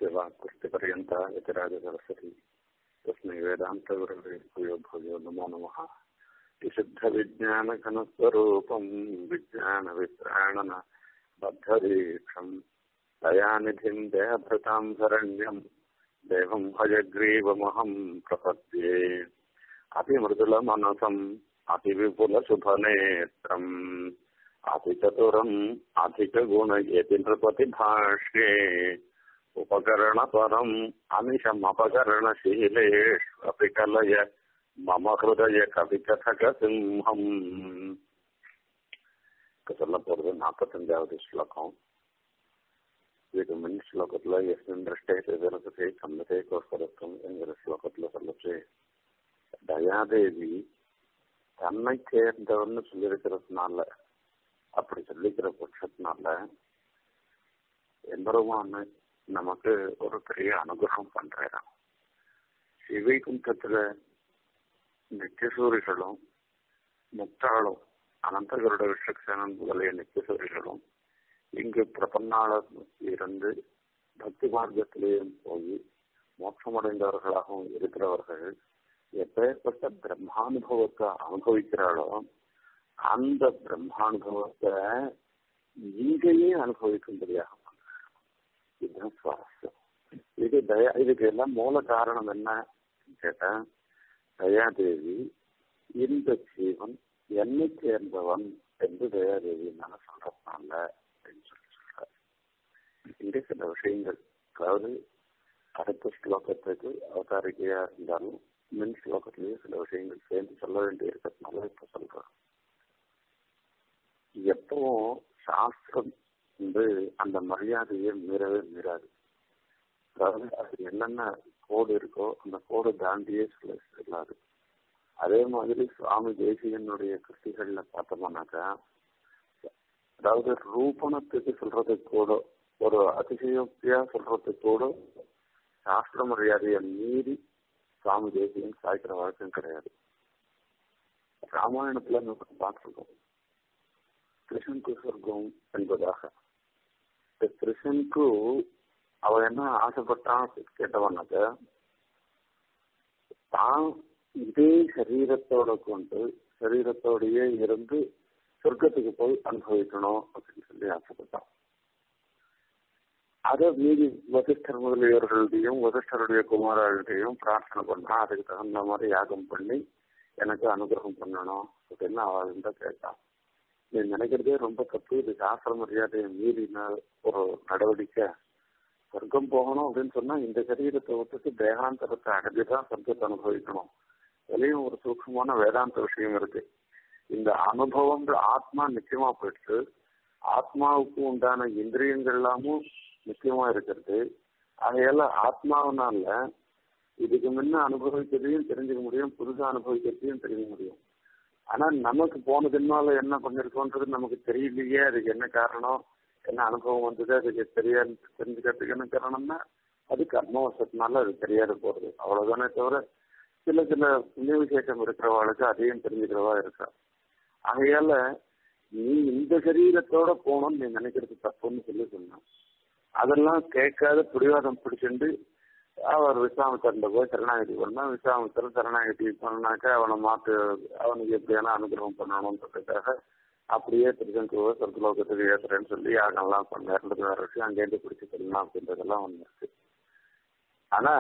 यस्यवाकृत्यपर्यन्ता यतिराजसरस्वती तस्मै वेदान्तगुरवे भूयो भूयो नमो नमः विशुद्धविज्ञानघनस्वरूपम् विज्ञानवित्राणन बद्धदीक्षम् दयानिधिम् देहभृताम् शरण्यम् देवम् हयग्रीवमहम् प्रपद्ये अतिमृदुलमनसम् अतिविपुलशुभनेत्रम् अतिचतुरम् अधिकगुणयति नृपतिभाष्ये उपकरणपरम् अनिशमपकरणशीलेष्वपि कलय मम हृदय கவிகதகசிம்ஹம் சொல்ல போறது நாற்பத்தஞ்சாவது ஸ்லோகம் இதுக்கு முன் ஸ்லோகத்துல எஸ்மின் திருஷ்டே சிதரசே கம்மதே கோஸ்வரத்துவம் என்கிற ஸ்லோகத்துல சொல்லச்சு தயாதேவி தன்னை சேர்ந்தவன்னு சொல்லியிருக்கிறதுனால அப்படி சொல்லிக்கிற பட்சத்தினால எம்பெருமான் நமக்கு ஒரு பெரிய அனுகிரகம் பண்றாராம் சிவைகுண்டத்துல நித்தியசூரிகளும் முக்தாளும் அனந்தகருட விஸ்வக்சேனன் முதலிய நித்தியசூரிகளும் இங்கு பிரபன்னாளர் இருந்து பக்தி மார்க்கத்திலேயும் போய் மோட்சமடைந்தவர்களாகவும் இருக்கிறவர்கள் எப்பேற்பட்ட பிரம்மானுபவத்தை அனுபவிக்கிறாளோ அந்த பிரம்மானுபவத்தை இங்கேயே அனுபவிக்கும்படியாக இதுதான் சுவாரஸ்யம் இது தயா இதுக்கு எல்லாம் மூல காரணம் என்ன கேட்டா தயாதேவி இந்த ஜீவன் என்னை சேர்ந்தவன் என்று தயாதேவி நான் சொல்றதுனால அப்படின்னு சொல்லி சொல்ற இங்கே சில விஷயங்கள் அதாவது அடுத்த ஸ்லோகத்துக்கு அவதாரிக்கையா இருந்தாலும் மின் ஸ்லோகத்திலேயே சில விஷயங்கள் சேர்ந்து சொல்ல வேண்டி இருக்கிறதுனால இப்ப சொல்றேன் எப்பவும் சாஸ்திரம் வந்து அந்த மரியாதையை மீறவே மீறாது அதாவது அது என்னென்ன கோடு இருக்கோ அந்த கோடு தாண்டியே சொல்ல சொல்லாது அதே மாதிரி சுவாமி தேசிகனுடைய கிருஷ்டிகள்ல பார்த்தோம்னாக்கா அதாவது ரூபணத்துக்கு சொல்றது கூட ஒரு அதிசயோக்தியா சொல்றது கூட சாஸ்திர மரியாதையை மீறி சுவாமி தேசிகன் சாய்க்கிற வழக்கம் கிடையாது ராமாயணத்துல நம்ம பார்த்துருக்கோம் கிருஷ்ணனுக்கு சொர்க்கம் என்பதாக இந்த கிருஷ்ணனுக்கு அவன் என்ன ஆசைப்பட்டான் கேட்டவனாக்க தான் இதே சரீரத்தோட கொண்டு சரீரத்தோடயே இருந்து சொர்க்கத்துக்கு போய் அனுபவிக்கணும் அப்படின்னு சொல்லி ஆசைப்பட்டான் அதை மீதி வசிஷ்டர் முதலியவர்களுடையும் வசிஷ்டருடைய குமாரர்களையும் பிரார்த்தனை பண்ணா அதுக்கு தகுந்த மாதிரி யாகம் பண்ணி எனக்கு அனுகிரகம் பண்ணணும் அப்படின்னு அவள் இருந்தா கேட்டான் நீ நினைக்கிறதே ரொம்ப தப்பு இது சாஸ்திர மரியாதையை மீறின ஒரு நடவடிக்கை சொர்க்கம் போகணும் அப்படின்னு சொன்னா இந்த சரீரத்தை விட்டுட்டு தேகாந்தரத்தை அடைஞ்சுதான் சொர்க்கத்தை அனுபவிக்கணும் இதுலயும் ஒரு சூக்ஷமான வேதாந்த விஷயம் இருக்கு இந்த அனுபவங்கள் ஆத்மா நிச்சயமா போயிட்டு ஆத்மாவுக்கு உண்டான இந்திரியங்கள் எல்லாமும் நிச்சயமா இருக்கிறது அதையால ஆத்மாவனால இதுக்கு முன்ன அனுபவிக்கிறதையும் தெரிஞ்சுக்க முடியும் புதுசா அனுபவிக்கிறதையும் தெரிஞ்சுக்க முடியும் ஆனா நமக்கு போன ஜென்மால என்ன பண்ணிருக்கோன்றது நமக்கு தெரியலையே அதுக்கு என்ன காரணம் என்ன அனுபவம் வந்தது அதுக்கு தெரியாது தெரிஞ்சுக்கிறதுக்கு என்ன காரணம்னா அது கர்மவசத்தினால அது தெரியாத போறது அவ்வளவுதானே தவிர சில சில புண்ணிய விசேஷம் இருக்கிறவாளுக்கு அதையும் தெரிஞ்சுக்கிறவா இருக்கா ஆகையால நீ இந்த சரீரத்தோட போகணும்னு நீ நினைக்கிறது தப்புன்னு சொல்லி சொன்னான் அதெல்லாம் கேட்காத பிடிவாதம் பிடிச்சிட்டு அவர் விஸ்வாமித்திரன் போய் சரணாகதி பண்ணா விஸ்வாமித்திரன் சரணாகதி பண்ணாக்க அவனை மாத்து அவனுக்கு எப்படியான அனுகிரகம் பண்ணணும்ன்றதுக்காக அப்படியே திருச்செங்கோவை சொர்க்கலோகத்துக்கு ஏத்துறேன்னு சொல்லி யாரெல்லாம் பண்ண ரெண்டு வேற விஷயம் அங்கேருந்து பிடிச்சி தரலாம் அப்படின்றதெல்லாம் ஒண்ணு இருக்கு ஆனா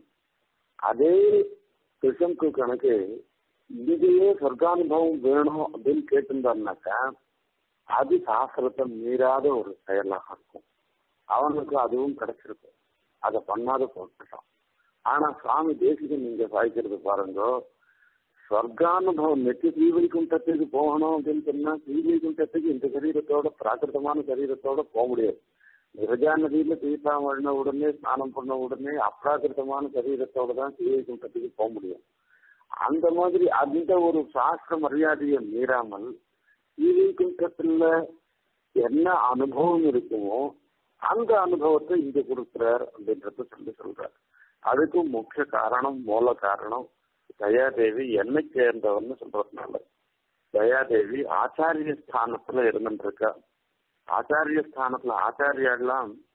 அதே திருச்செங்கோ கணக்கு இங்கேயே சொர்க்கானுபவம் வேணும் அப்படின்னு கேட்டிருந்தாருனாக்கா அது சாஸ்திரத்தை மீறாத ஒரு செயலாக இருக்கும் அவனுக்கு அதுவும் கிடைச்சிருக்கும் அதை பண்ணாத போட்டுட்டான் ஆனா சுவாமி தேசிகன் நீங்க சாய்க்கிறது பாருங்க ஸ்வர்கானுபவம் நெத்தி ஸ்ரீவைகுண்டத்துக்கு போகணும் அப்படின்னு சொன்னா ஸ்ரீவைகுண்டத்துக்கு இந்த சரீரத்தோட பிராகிருதமான சரீரத்தோட போக முடியாது விரஜா நதியில தீர்த்தம் வழின உடனே ஸ்நானம் பண்ண உடனே அப்ராகிருதமான சரீரத்தோட தான் ஸ்ரீவைகுண்டத்துக்கு போக முடியும் அந்த மாதிரி அந்த ஒரு சாஸ்திர மரியாதையை மீறாமல் ஸ்ரீவைகுண்டத்துல என்ன அனுபவம் இருக்குமோ அந்த அனுபவத்தை இங்க கொடுக்கிறார் அப்படின்றத சொல்லி சொல்றார் அதுக்கு முக்கிய காரணம் மூல காரணம் தயாதேவி என்னை சேர்ந்தவன்னு சொல்றதுனால தயாதேவி ஆச்சாரிய ஸ்தானத்துல இருந்துருக்கா ஆச்சாரிய ஸ்தானத்துல ஆச்சாரியாலாம்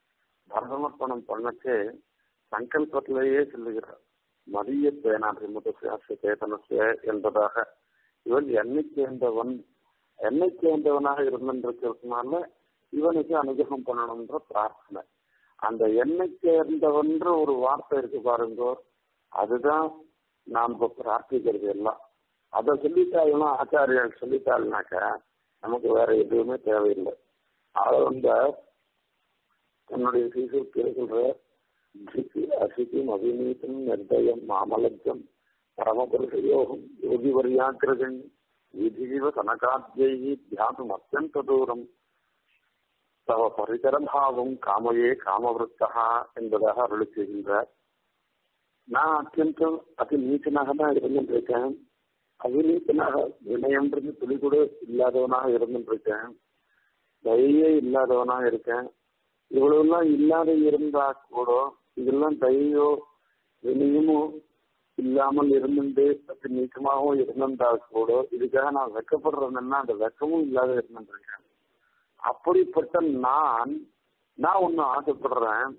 பரதமர்ப்பணம் பண்ணச்சே சங்கல்பத்திலேயே சொல்லுகிறார் மதிய பேனாபிமுதசிய சேதனசிய என்பதாக இவன் என்னை சேர்ந்தவன் என்னை சேர்ந்தவனாக இருந்திருக்கிறதுனால இவனுக்கு அனுகிரகம் பண்ணணும்ன்ற பிரார்த்தனை அந்த என்னை சேர்ந்தவன்ற ஒரு வார்த்தை இருக்கு பாருங்க அதுதான் நாம் இப்ப பிரார்த்திக்கிறது எல்லாம் அதை சொல்லிட்டாலும் ஆச்சாரியால் சொல்லிட்டாள்னாக்க நமக்கு வேற எதுவுமே தேவையில்லை அவங்க தன்னுடைய சீசர் கேட்கிற அசிக்கும் அபிநீத்தம் நிர்தயம் மாமலஜம் பரமபுருஷயோகம் யோகி வரியாக்கிரகன் விதிஜீவ கனகாத்யை தியானம் அத்தியந்த தூரம் தவ பரிகரபாவம் காமையே காமவிருத்தா என்பதாக அருளி செய்கின்றார் நான் அத்தியந்தம் அதி நீச்சனாக தான் இருந்துருக்கேன் அவிநீத்தனாக வினயம்ன்றது துளி கூட இல்லாதவனாக இருந்துருக்கேன் தயே இல்லாதவனாக இருக்கேன் இவ்வளவுலாம் இல்லாத இருந்தா கூட இதெல்லாம் தயோ வினயமோ இல்லாமல் இருந்துட்டு அதி நீக்கமாகவும் இருந்திருந்தா கூட இதுக்காக நான் வெக்கப்படுறேன்னா அந்த வெக்கமும் இல்லாத இருந்துருக்கேன் அப்படிப்பட்ட நான் நான் ஒண்ணு ஆசைப்படுறேன்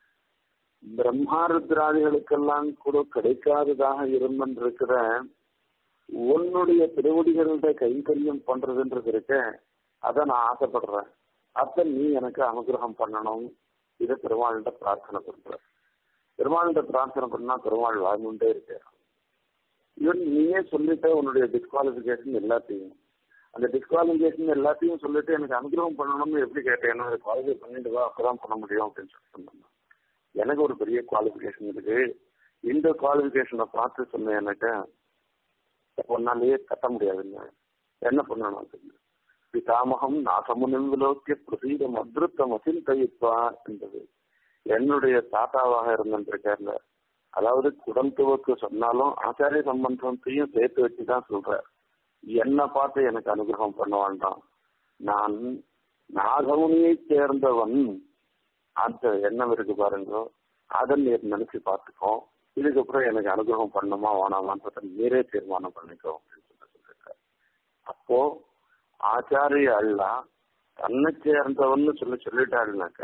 பிரம்மாருத்ராதிகளுக்கெல்லாம் கூட கிடைக்காததாக இருந்திருக்கிற உன்னுடைய திருவடிகளோட கைங்கரியம் பண்றதுன்றது இருக்க அதை நான் ஆசைப்படுறேன் அத நீ எனக்கு அனுகிரகம் பண்ணணும் இதை பெருமாள்கிட்ட பிரார்த்தனை பண்ற பெருமாள்கிட்ட பிரார்த்தனை பண்ணா பெருமாள் வாழ்ந்துட்டே இருக்க இவன் நீயே சொல்லிட்ட உன்னுடைய டிஸ்குவாலிபிகேஷன் எல்லாத்தையும் அந்த டிஸ்குவாலிபிகேஷன் எல்லாத்தையும் சொல்லிட்டு எனக்கு அனுகிரகம் பண்ணணும்னு எப்படி கேட்டேன் அதை குவாலிஃபை பண்ணிட்டு வா அப்பதான் பண்ண முடியும் அப்படின்னு சொல்லி சொன்னாங்க எனக்கு ஒரு பெரிய குவாலிஃபிகேஷன் இருக்கு இந்த குவாலிஃபிகேஷனை பார்த்து சொன்னேன் எனக்கு ஒன்னாலேயே கட்ட முடியாதுங்க என்ன பண்ணணும் அப்படின்னு பிதாமகம் நாசமுனிம் விலோக்கிய பிரசீதம் அதிருத்தம் அசிந்தயிப்பா என்பது என்னுடைய தாத்தாவாக இருந்திருக்காருல அதாவது குடம் துவக்கு சொன்னாலும் ஆச்சாரிய சம்பந்தத்தையும் சேர்த்து வச்சுதான் சொல்றார் என்னை பார்த்து எனக்கு அனுகிரகம் பண்ண வேண்டாம் நான் நாகமுனியை சேர்ந்தவன் அந்த எண்ணம் இருக்கு பாருங்க அதை நீர் நினைச்சு பார்த்துக்கோ இதுக்கப்புறம் எனக்கு அனுகிரகம் பண்ணுமா வேணாமான்றத நீரே தீர்மானம் பண்ணிக்கோ அப்படின்னு சொல்லி சொல்லிருக்காரு அப்போ ஆச்சாரிய அல்லா தன்னை சேர்ந்தவன்னு சொல்லி சொல்லிட்டாருனாக்க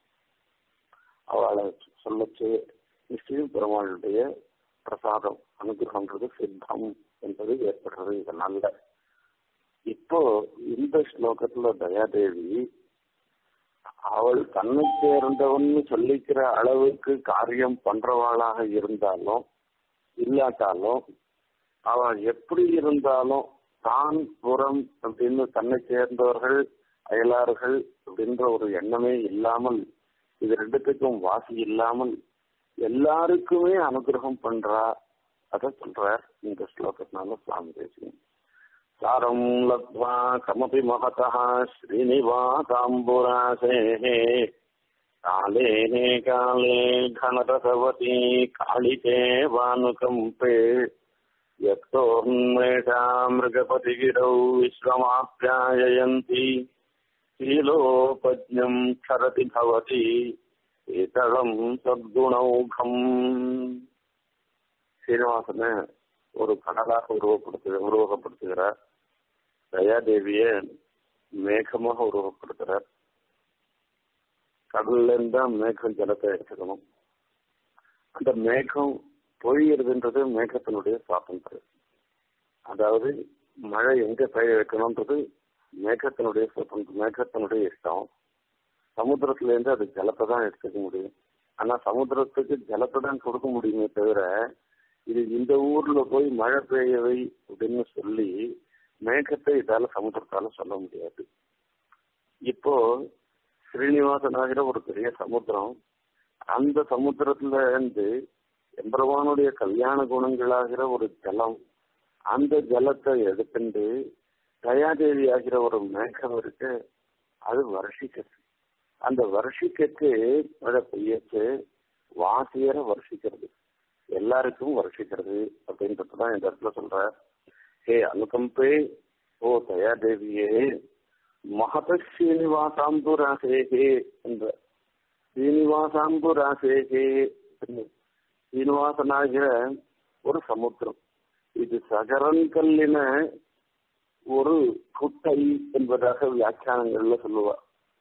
அவளை சொல்லச்சு நிச்சயம் பெருமாளுடைய பிரசாதம் அனுகிரகம்ன்றது சித்தம் என்பது ஏற்படுறது இதனால இப்போ இந்த ஸ்லோகத்துல தயாதேவி அவள் தன்னை சேர்ந்தவன்னு சொல்லிக்கிற அளவுக்கு காரியம் பண்றவாளாக இருந்தாலும் இல்லாட்டாலும் அவள் எப்படி இருந்தாலும் தான் புறம் அப்படின்னு தன்னை சேர்ந்தவர்கள் அயலார்கள் அப்படின்ற ஒரு எண்ணமே இல்லாமல் இது ரெண்டுத்துக்கும் வாசி இல்லாமல் எல்லாருக்குமே அனுகிரகம் பண்றா அத சொல்றார் இந்த ஸ்லோகத்தினால சுவாமி தேசியம் சாரம் லத்வா கமபி மகதா ஸ்ரீனிவாசாம்புராசேः காலேனே காலே घनरसवती कालिके वानुकम्पे यत्तोन्मेषा मृगपतिगिरौ विश्वमाप्याययन्ति शीलोपज्ञम् क्षरति भवति शीतளம் சத்குணௌகம் சீனிவாசனை ஒரு கடலாக உருவப்படுத்து உருவகப்படுத்துகிறார் தயாதேவிய மேகமாக உருவப்படுத்துறார் கடல்ல இருந்தா மேகம் ஜலத்தை எடுத்துக்கணும் அந்த மேகம் பொழியறதுன்றது மேகத்தினுடைய சுவாதந்திரம் அதாவது மழை எங்க பெய்ய வைக்கணும்ன்றது மேகத்தினுடைய சுதந்திரம் மேகத்தினுடைய இஷ்டம் சமுத்திரத்துல இருந்து அது ஜலத்தை தான் எடுத்துக்க முடியும் ஆனா சமுத்திரத்துக்கு ஜலத்தை தான் கொடுக்க முடியுமே தவிர இது இந்த ஊர்ல போய் மழை பெய்யவை அப்படின்னு சொல்லி மேகத்தை இதால சமுத்திரத்தால சொல்ல முடியாது இப்போ ஸ்ரீனிவாசனாகிற ஒரு பெரிய சமுத்திரம் அந்த சமுத்திரத்துல இருந்து எம்பெருமானுடைய கல்யாண குணங்களாகிற ஒரு ஜலம் அந்த ஜலத்தை எடுத்துட்டு தயாதேவி ஆகிற ஒரு மேகம் இருக்கு அது வருஷிக்கிறது அந்த வருஷிக்கக்கு மழை பெய்யச்சு வாசியர வருஷிக்கிறது எல்லாருக்கும் வருஷிக்கிறது அப்படின்றதுதான் இந்த இடத்துல சொல்ற ஹே அனுகம்பே ஓ தயாதேவியே மகத ஸ்ரீனிவாசாம்புராசேகே என்ற ஸ்ரீனிவாசாம்புராசேகே ஸ்ரீனிவாசனாகிற ஒரு சமுத்திரம் இது சகரன்கல்லின ஒரு குட்டை என்பதாக வியாக்கியானங்கள்ல சொல்லுவா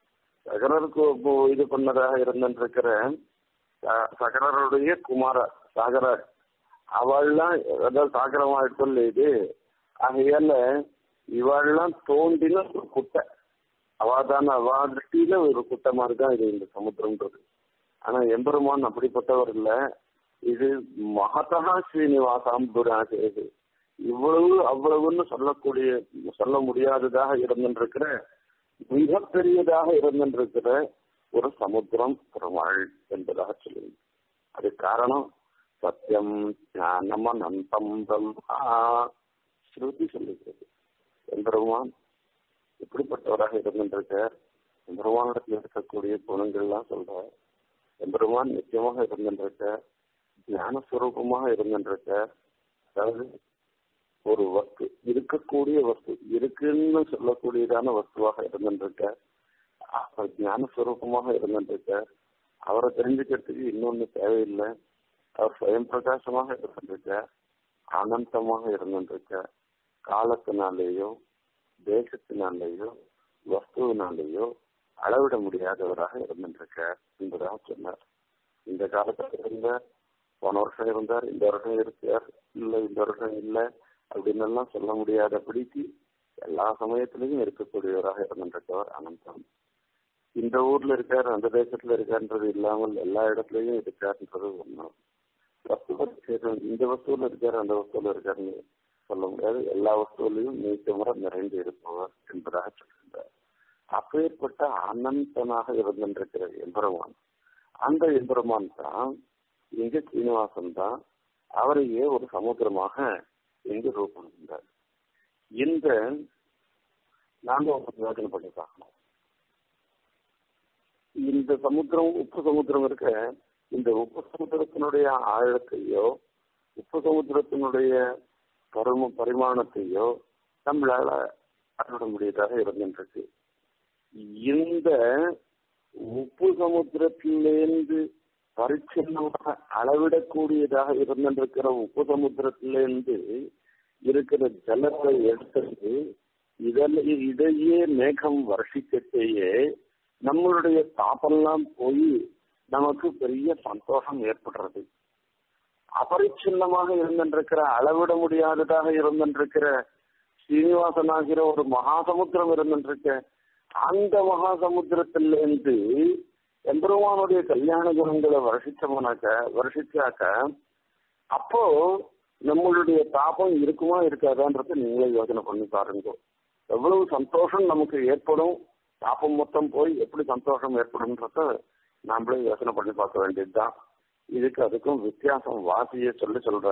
சகரருக்கு இப்போ இது பண்ணதாக இருந்திருக்கிற ச- சகரருடைய குமார சாகரர் அவள்லாம் அதாவது சாகரமா சொல்லி இது ஆகையால இவாள்லாம் தோண்டின ஒரு குட்டை அவாதான அவா திருஷ்டியில ஒரு குட்டை மாதிரி தான் இது இந்த சமுத்திரம்ன்றது ஆனா எம்பெருமான் அப்படிப்பட்டவர் இல்ல இது மகதா ஸ்ரீனிவாசாம் துராசேது இவ்வளவு அவ்வளவுன்னு சொல்லக்கூடிய சொல்ல முடியாததாக இருந்திருக்கிற மிகப்பெரியதாக இருந்திருக்கிற ஒரு சமுத்திரம் பெருமாள் என்பதாக சொல்லுங்க அது காரணம் சத்தியம் ஞானம் அனந்தம் பிரம்மா ஸ்ருதி சொல்லுகிறது எம்பெருமான் இப்படிப்பட்டவராக இருந்திருக்கார் எம்பெருமானிடத்தில் இருக்கக்கூடிய குணங்கள்லாம் சொல்ற எம்பெருமான் நிச்சயமாக இருந்திருக்க ஞானஸ்வரூபமாக இருந்திருக்க அதாவது ஒரு வஸ்து இருக்கக்கூடிய வஸ்து இருக்குன்னு சொல்லக்கூடியதான வஸ்துவாக இருந்திருக்க அவர் ஞானஸ்வரூபமாக இருந்திருக்க அவரை தெரிஞ்சுக்கிறதுக்கு இன்னொன்னு தேவையில்லை அவர் சுயம் பிரகாசமாக இருந்திருக்க அனந்தமாக இருந்திருக்க காலத்தினாலேயோ தேசத்தினாலேயோ வஸ்துவினாலேயோ அளவிட முடியாதவராக இருந்திருக்க என்பதாக சொன்னார் இந்த காலத்துல இருந்த போன வருஷம் இருந்தார் இந்த வருஷம் இருக்கார் இல்ல இந்த வருஷம் இல்ல அப்படின்னு எல்லாம் சொல்ல முடியாதபடிக்கு எல்லா சமயத்திலையும் இருக்கக்கூடியவராக இருந்திருக்கவர் அனந்தம் இந்த ஊர்ல இருக்காரு அந்த தேசத்துல இருக்காருன்றது இல்லாமல் எல்லா இடத்துலயும் இருக்காருன்றது ஒண்ணு வஸ்து பரிச்சேதம் இந்த வஸ்துல இருக்காரு அந்த வஸ்துல இருக்காருன்னு சொல்ல முடியாது எல்லா வஸ்துவிலையும் நீக்க முறை நிறைந்து இருப்பவர் என்பதாக சொல்கின்றார் அப்பேற்பட்ட அனந்தனாக இருந்திருக்கிற எம்பெருமான் அந்த எம்பெருமான் தான் இங்க சீனிவாசன் தான் அவரையே ஒரு சமுத்திரமாக இங்கு ரூபம் இந்த நாங்க ஒரு யோசனை பண்ணி பார்க்கணும் இந்த சமுத்திரம் உப்பு சமுத்திரம் இருக்க இந்த உப்பு சமுத்திரத்தினுடைய ஆழத்தையோ உப்பு சமுத்திரத்தினுடைய பரும பரிமாணத்தையோ நம்மளால அளவிட முடியதாக இருந்துருக்கு இந்த உப்பு சமுத்திரத்திலேருந்து பரிச்சின்னமாக அளவிடக்கூடியதாக இருந்திருக்கிற உப்பு சமுத்திரத்திலேருந்து இருக்கிற ஜலத்தை எடுத்துட்டு இதில் இதையே மேகம் வருஷிக்கத்தையே நம்மளுடைய தாப்பெல்லாம் போய் நமக்கு பெரிய சந்தோஷம் ஏற்படுறது அபரிச்சின்னமாக இருந்திருக்கிற அளவிட முடியாததாக இருந்திருக்கிற சீனிவாசனாகிற ஒரு மகாசமுத்திரம் இருந்திருக்க அந்த மகாசமுத்திரத்திலிருந்து எம்பெருமானுடைய கல்யாண குணங்களை வருஷிச்சோம்னாக்க வருஷிச்சாக்க அப்போ நம்மளுடைய தாபம் இருக்குமா இருக்காதான்றத நீங்களே யோசனை பண்ணி பாருங்க எவ்வளவு சந்தோஷம் நமக்கு ஏற்படும் தாபம் மொத்தம் போய் எப்படி சந்தோஷம் ஏற்படும்ன்றத நாமளே யோசனை பண்ணி பார்க்க வேண்டியதுதான் இதுக்கு அதுக்கும் வித்தியாசம் வாசிய சொல்லி சொல்ற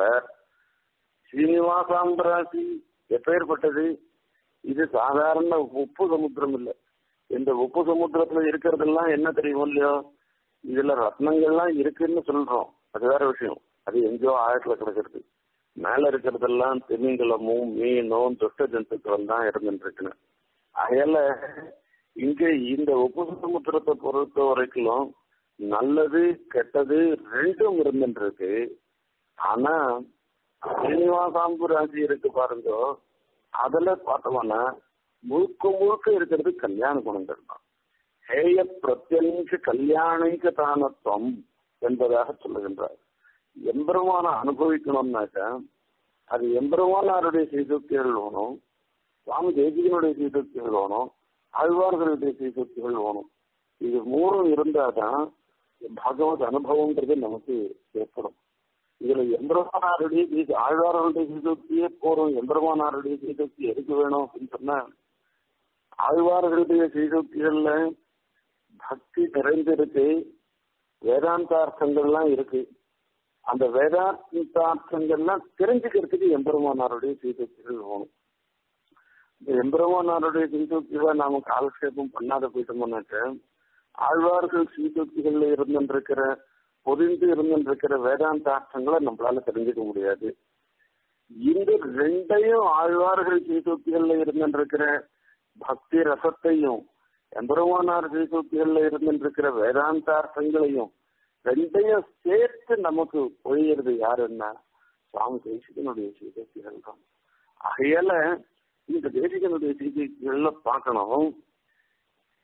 ஸ்ரீனிவாசாம்பராசி எப்பேற்பட்டது இது சாதாரண உப்பு சமுத்திரம் இல்லை இந்த உப்பு சமுத்திரத்துல இருக்கிறதெல்லாம் என்ன தெரியும் இல்லையோ இதுல ரத்னங்கள்லாம் இருக்குன்னு சொல்றோம் அது வேற விஷயம் அது எங்கேயோ ஆழத்துல கிடக்கிறது மேல இருக்கிறதெல்லாம் திமிங்கலமும் மீனும் துஷ்ட ஜந்துக்கள் தான் இருந்துட்டு இருக்குன்னு அதையால இங்க இந்த உப்பு சமுத்திரத்தை பொறுத்த வரைக்கும் நல்லது கெட்டது ரெண்டும் இருந்துட்டு இருக்கு ஆனா சீனிவாசாம்பு ராசி இருக்கு பாருங்க அதுல பார்த்தோம்னா முழுக்க முழுக்க இருக்கிறது கல்யாண குணங்கள் தான் ஹேய பிரத்யங்க கல்யாணிக்க தானத்துவம் என்பதாக சொல்லுகின்றார் எம்பெருமான அனுபவிக்கணும்னாக்க அது எம்பெருமானாருடைய சீசுக்திகள் வேணும் சுவாமி தேசிகனுடைய சீசுக்திகள் வேணும் ஆழ்வார்களுடைய சீசுக்திகள் வேணும் இது மூணும் இருந்தாதான் பகவத் அனுபவம்ன்றது நமக்கு ஏற்படும் இதுல எம்பெருமானாருடைய சீசு ஆழ்வார்களுடைய சீசுக்தியே போறோம் எம்பெருமானாருடைய சீசுக்தி எதுக்கு வேணும் அப்படின்னு சொன்னா ஆழ்வார்களுடைய சீசுக்திகள்ல பக்தி நிறைந்திருக்கு வேதாந்தார்த்தங்கள்லாம் இருக்கு அந்த வேதாந்தார்த்தங்கள்லாம் தெரிஞ்சுக்கிறதுக்கு எம்பெருமானாருடைய சீசுக்திகள் வேணும் இந்த எம்பெருமானாருடைய சீசுக்திகளை நாம காலக்ஷேபம் பண்ணாத போயிட்டோம்னாக்க ஆழ்வார்கள் சீசுக்திகள்ல இருந்துருக்கிற பொதிந்து இருந்துருக்கிற வேதாந்தார்த்தங்களை நம்மளால தெரிஞ்சுக்க முடியாது இந்த ரெண்டையும் ஆழ்வார்கள் சீசுக்திகள்ல இருந்துருக்கிற பக்தி ரசத்தையும் எம்பெருமானார் சீசுக்திகள்ல இருந்துருக்கிற வேதாந்தார்த்தங்களையும் ரெண்டையும் சேர்த்து நமக்கு பொழியறது யாருன்னா சுவாமி தேசிகனுடைய சீசுக்திகள் தான் ஆகையால இந்த தேசிகனுடைய சீசுக்திகள்ல பார்க்கணும்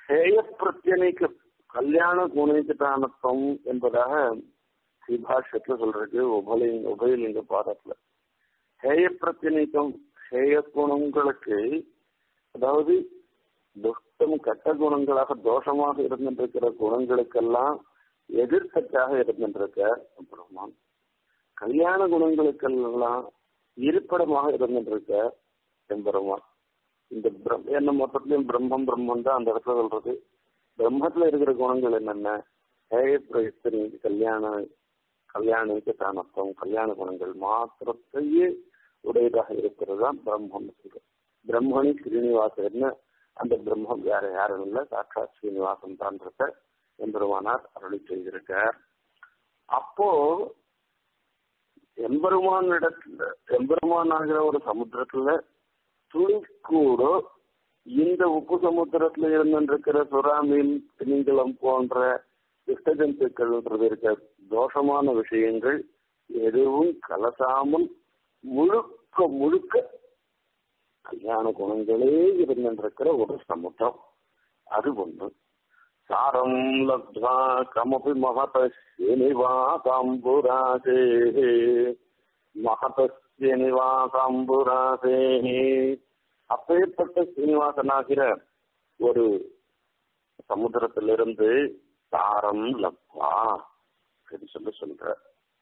ஹேய பிரத்யனைக்கு கல்யாண குணேஜதானத்துவம் என்பதாக ஸ்ரீபாஷ்யத்துல சொல்றது உபலிங்க உபயலிங்க பாதத்துல ஹேய பிரத்யனிக்கம் ஹேய குணங்களுக்கு அதாவது துஷ்டம் கெட்ட குணங்களாக தோஷமாக இருந்திருக்கிற குணங்களுக்கெல்லாம் எதிர்த்தச்சாக இருந்திருக்க பிரம்மான் கல்யாண குணங்களுக்கெல்லாம் இருப்பிடமாக இருந்திருக்க எம்பெருமான் இந்த பிரம் என்ன மொத்தத்திலையும் பிரம்மம் பிரம்மம் தான் அந்த இடத்துல சொல்றது பிரம்மத்துல இருக்கிற குணங்கள் என்னென்ன ஹேய பிரயத்தனி கல்யாண கல்யாணிக்கு தானத்துவம் கல்யாண குணங்கள் மாத்திரத்தையே உடையதாக இருக்கிறது தான் பிரம்மம் சொல்றது பிரம்மணி ஸ்ரீனிவாசர்னு அந்த பிரம்மம் வேற யாரும் இல்லை சாட்சாத் ஸ்ரீனிவாசன் தான்றத எம்பெருமானார் அருளி செய்திருக்கார் அப்போ எம்பெருமான் இடத்துல எம்பெருமான் ஆகிற ஒரு சமுத்திரத்துல துளி கூட இந்த உப்பு சமுத்திரத்துல இருந்திருக்கிற சுறா மீன் திமிங்கலம் போன்ற இஷ்டஜந்துக்கள் இருக்க தோஷமான விஷயங்கள் எதுவும் கலசாமல் முழுக்க முழுக்க கல்யாண குணங்களே இருந்திருக்கிற ஒரு சமுத்திரம் அது ஒண்ணு சாரம் லப்த்வா கமபி மகத நிவாசாம்புராசே மகத நிவாசாம்புராசே அப்பேற்பட்ட சீனிவாசனாகிற ஒரு சமுத்திரத்திலிருந்து சாரம் லப்வா அப்படின்னு சொல்லி சொல்ற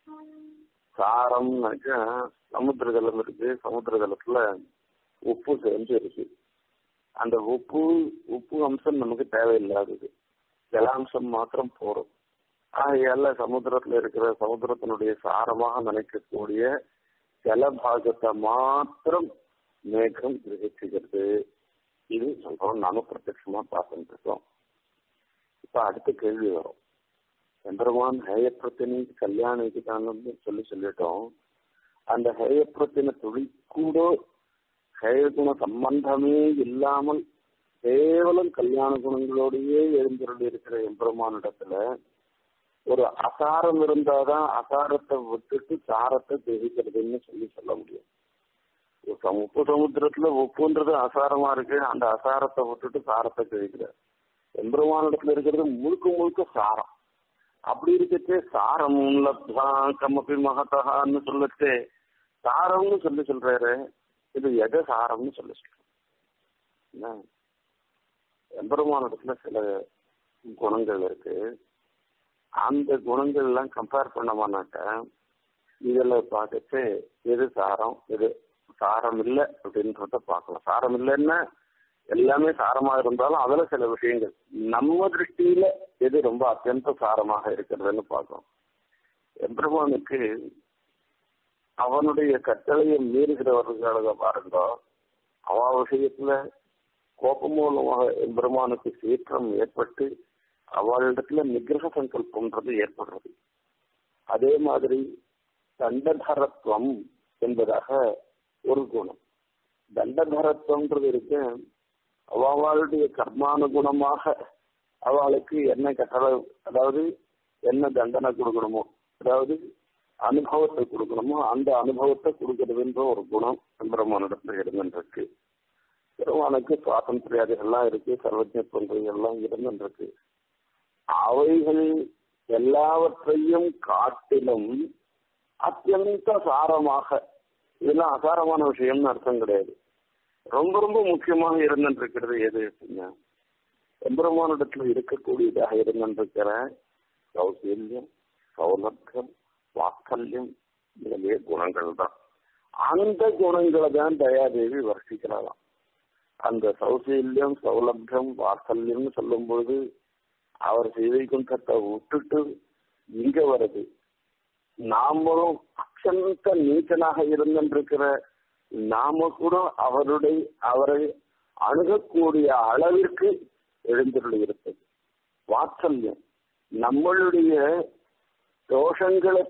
சாரம்னாக்க சமுத்திர ஜலம் இருக்கு சமுத்திர ஜலத்துல உப்பு சேர்ந்து இருக்கு அந்த உப்பு உப்பு அம்சம் நமக்கு தேவையில்லாதது ஜலாம்சம் மாத்திரம் போறோம் ஆகையால சமுத்திரத்துல இருக்கிற சமுத்திரத்தினுடைய சாரமாக நினைக்கக்கூடிய ஜலபாகத்தை மாத்திரம் மேகம் கிரகிச்சுக்கிறது இது சொல்றோம் நாம பிரத்யட்சமா பார்த்துட்டு இருக்கோம் இப்ப அடுத்த கேள்வி வரும் எம்பெருமான் ஹேயப்பிரத்தினி கல்யாணிக்கு தானு சொல்லி சொல்லிட்டோம் அந்த ஹேயப்பிரத்தின துளி கூட ஹேயகுண சம்பந்தமே இல்லாமல் கேவலம் கல்யாண குணங்களோடையே எழுந்திருள் இருக்கிற எம்பெருமானிடத்துல ஒரு அசாரம் இருந்தாதான் அசாரத்தை விட்டுட்டு சாரத்தை தெரிவிக்கிறதுன்னு சொல்லி சொல்ல முடியும் உப்பு சமுத்திரத்துல உப்புன்றது அசாரமா இருக்கு அந்த அசாரத்தை விட்டுட்டு சாரத்தை தெரிவிக்கிறார் எம்பெருமானிடத்துல இருக்கிறது முழுக்க முழுக்க சாரம் அப்படி இருக்கச்சே சாரம் லப்தா கமபி மகத்தகான்னு சொல்லச்சே சாரம்னு சொல்லி சொல்றாரு இது எத சாரம்னு சொல்லி சொல்றேன் எம்பெருமானிடத்துல சில குணங்கள் இருக்கு அந்த குணங்கள் எல்லாம் கம்பேர் பண்ணமானாக்க இதுல பார்க்கச்சு எது சாரம் எது சாரம் இல்லை அப்படின்றத பார்க்கலாம் சாரம் இல்லைன்னா எல்லாமே சாரமா இருந்தாலும் அதுல சில விஷயங்கள் நம்ம திருஷ்டியில எது ரொம்ப அத்தியந்த சாரமாக இருக்கிறதுன்னு பார்க்கணும் எம்பெருமானுக்கு அவனுடைய கட்டளையை மீறுகிறவர்களாக பாருங்க அவ விஷயத்துல கோபம் மூலமாக எம்பெருமானுக்கு சீற்றம் ஏற்பட்டு அவளிடத்துல நிகிரக சங்கல்பம்ன்றது ஏற்படுறது அதே மாதிரி தண்டதரத்துவம் என்பதாக ஒரு குணம் தண்டதரத்துவம்ன்றது இருக்கு அவளுடைய கர்மானுகுணமாக அவளுக்கு என்ன கட்டளை அதாவது என்ன தண்டனை கொடுக்கணுமோ அதாவது அனுபவத்தை கொடுக்கணுமோ அந்த அனுபவத்தை கொடுக்கறதுன்ற ஒரு குணம் பெருமானிடத்துல இருந்துருக்கு பெருமானுக்கு சுவாதந்திரியாதிகள்லாம் இருக்கு சர்வஜத்துவங்கள்லாம் இருந்துருக்கு அவைகள் எல்லாவற்றையும் காட்டிலும் அத்தியந்த சாரமாக இதெல்லாம் அசாரமான விஷயம்னு அர்த்தம் கிடையாது ரொம்ப ரொம்ப முக்கியமாக இருந்துருக்கிறது எது அப்படின்னா எம்பெருமானிடத்துல இருக்கக்கூடியதாக இருந்திருக்கிற சௌசல்யம் சௌலபியம் வாக்கல்யம் முதலிய குணங்கள் தான் அந்த குணங்களை தான் தயாதேவி வர்ஷிக்கிறாளாம் அந்த சௌசல்யம் சௌலபியம் வாக்கல்யம்னு சொல்லும் பொழுது அவர் செய்வைகுண்டத்தை விட்டுட்டு இங்க வருது நாமளும் அச்சந்த நீச்சனாக இருந்திருக்கிற நாம கூட அவருடைய அவரை அணுகக்கூடிய அளவிற்கு எழுந்துள்ள இருப்பது வாத்சல்யம் நம்மளுடைய தோஷங்களை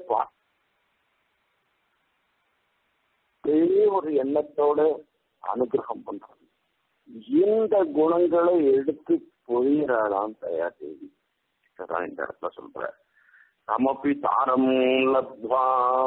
பெரிய ஒரு எண்ணத்தோட அனுகிரகம் பண்றது இந்த குணங்களை எடுத்து பொழியறாளாம் தயார் தேவி இந்த இடத்துல சொல்ற சமப்பி தாரம் லப்வா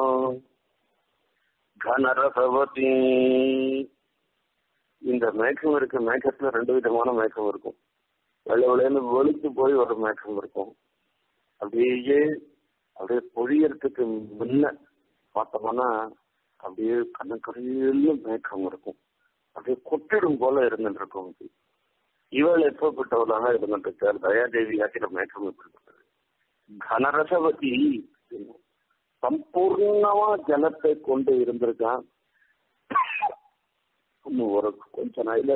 கனரசவதி இந்த மேகம் இருக்கு மேகத்துல ரெண்டு விதமான மேகம் இருக்கும் வெள்ளை வெள்ளைன்னு வெளுத்து போய் ஒரு மேகம் இருக்கும் அப்படியே அப்படியே பொழியறதுக்கு முன்ன பார்த்தோம்னா அப்படியே கண்ணக்கரையிலும் மேகம் இருக்கும் அப்படியே கொட்டிடும் போல இருந்துட்டு இருக்கும் இது. இவள் எப்பப்பட்டவளாக இருந்துட்டு இருக்கார் தயாதேவி ஆக்கிற மேகம் இப்படிப்பட்டது கனரசவதி சம்பூர்ணமா ஜலத்தை கொண்டு இருந்திருக்கான் இன்னும் ஒரு கொஞ்ச நாயில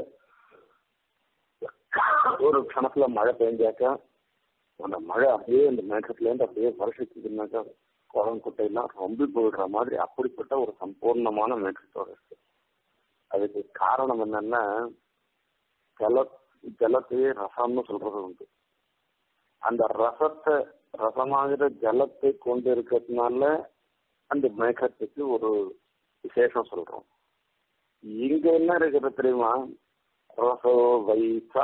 ஒரு கணக்குல மழை பெஞ்சாக்கா அந்த மழை அப்படியே அந்த மேகத்துல இருந்து அப்படியே வருஷத்துக்குனாக்கா குளம் குட்டையெல்லாம் ரொம்ப போயிடுற மாதிரி அப்படிப்பட்ட ஒரு சம்பூர்ணமான மேகத்தோட இருக்கு அதுக்கு காரணம் என்னன்னா ஜல ஜலத்தையே ரசம்னு சொல்றது உண்டு அந்த ரசத்தை ரசமாகிற ஜலத்தை கொண்டு இருக்கிறதுனால அந்த மேகத்துக்கு ஒரு விசேஷம் சொல்றோம் இங்க என்ன இருக்கிறது தெரியுமா ரசோ வைசா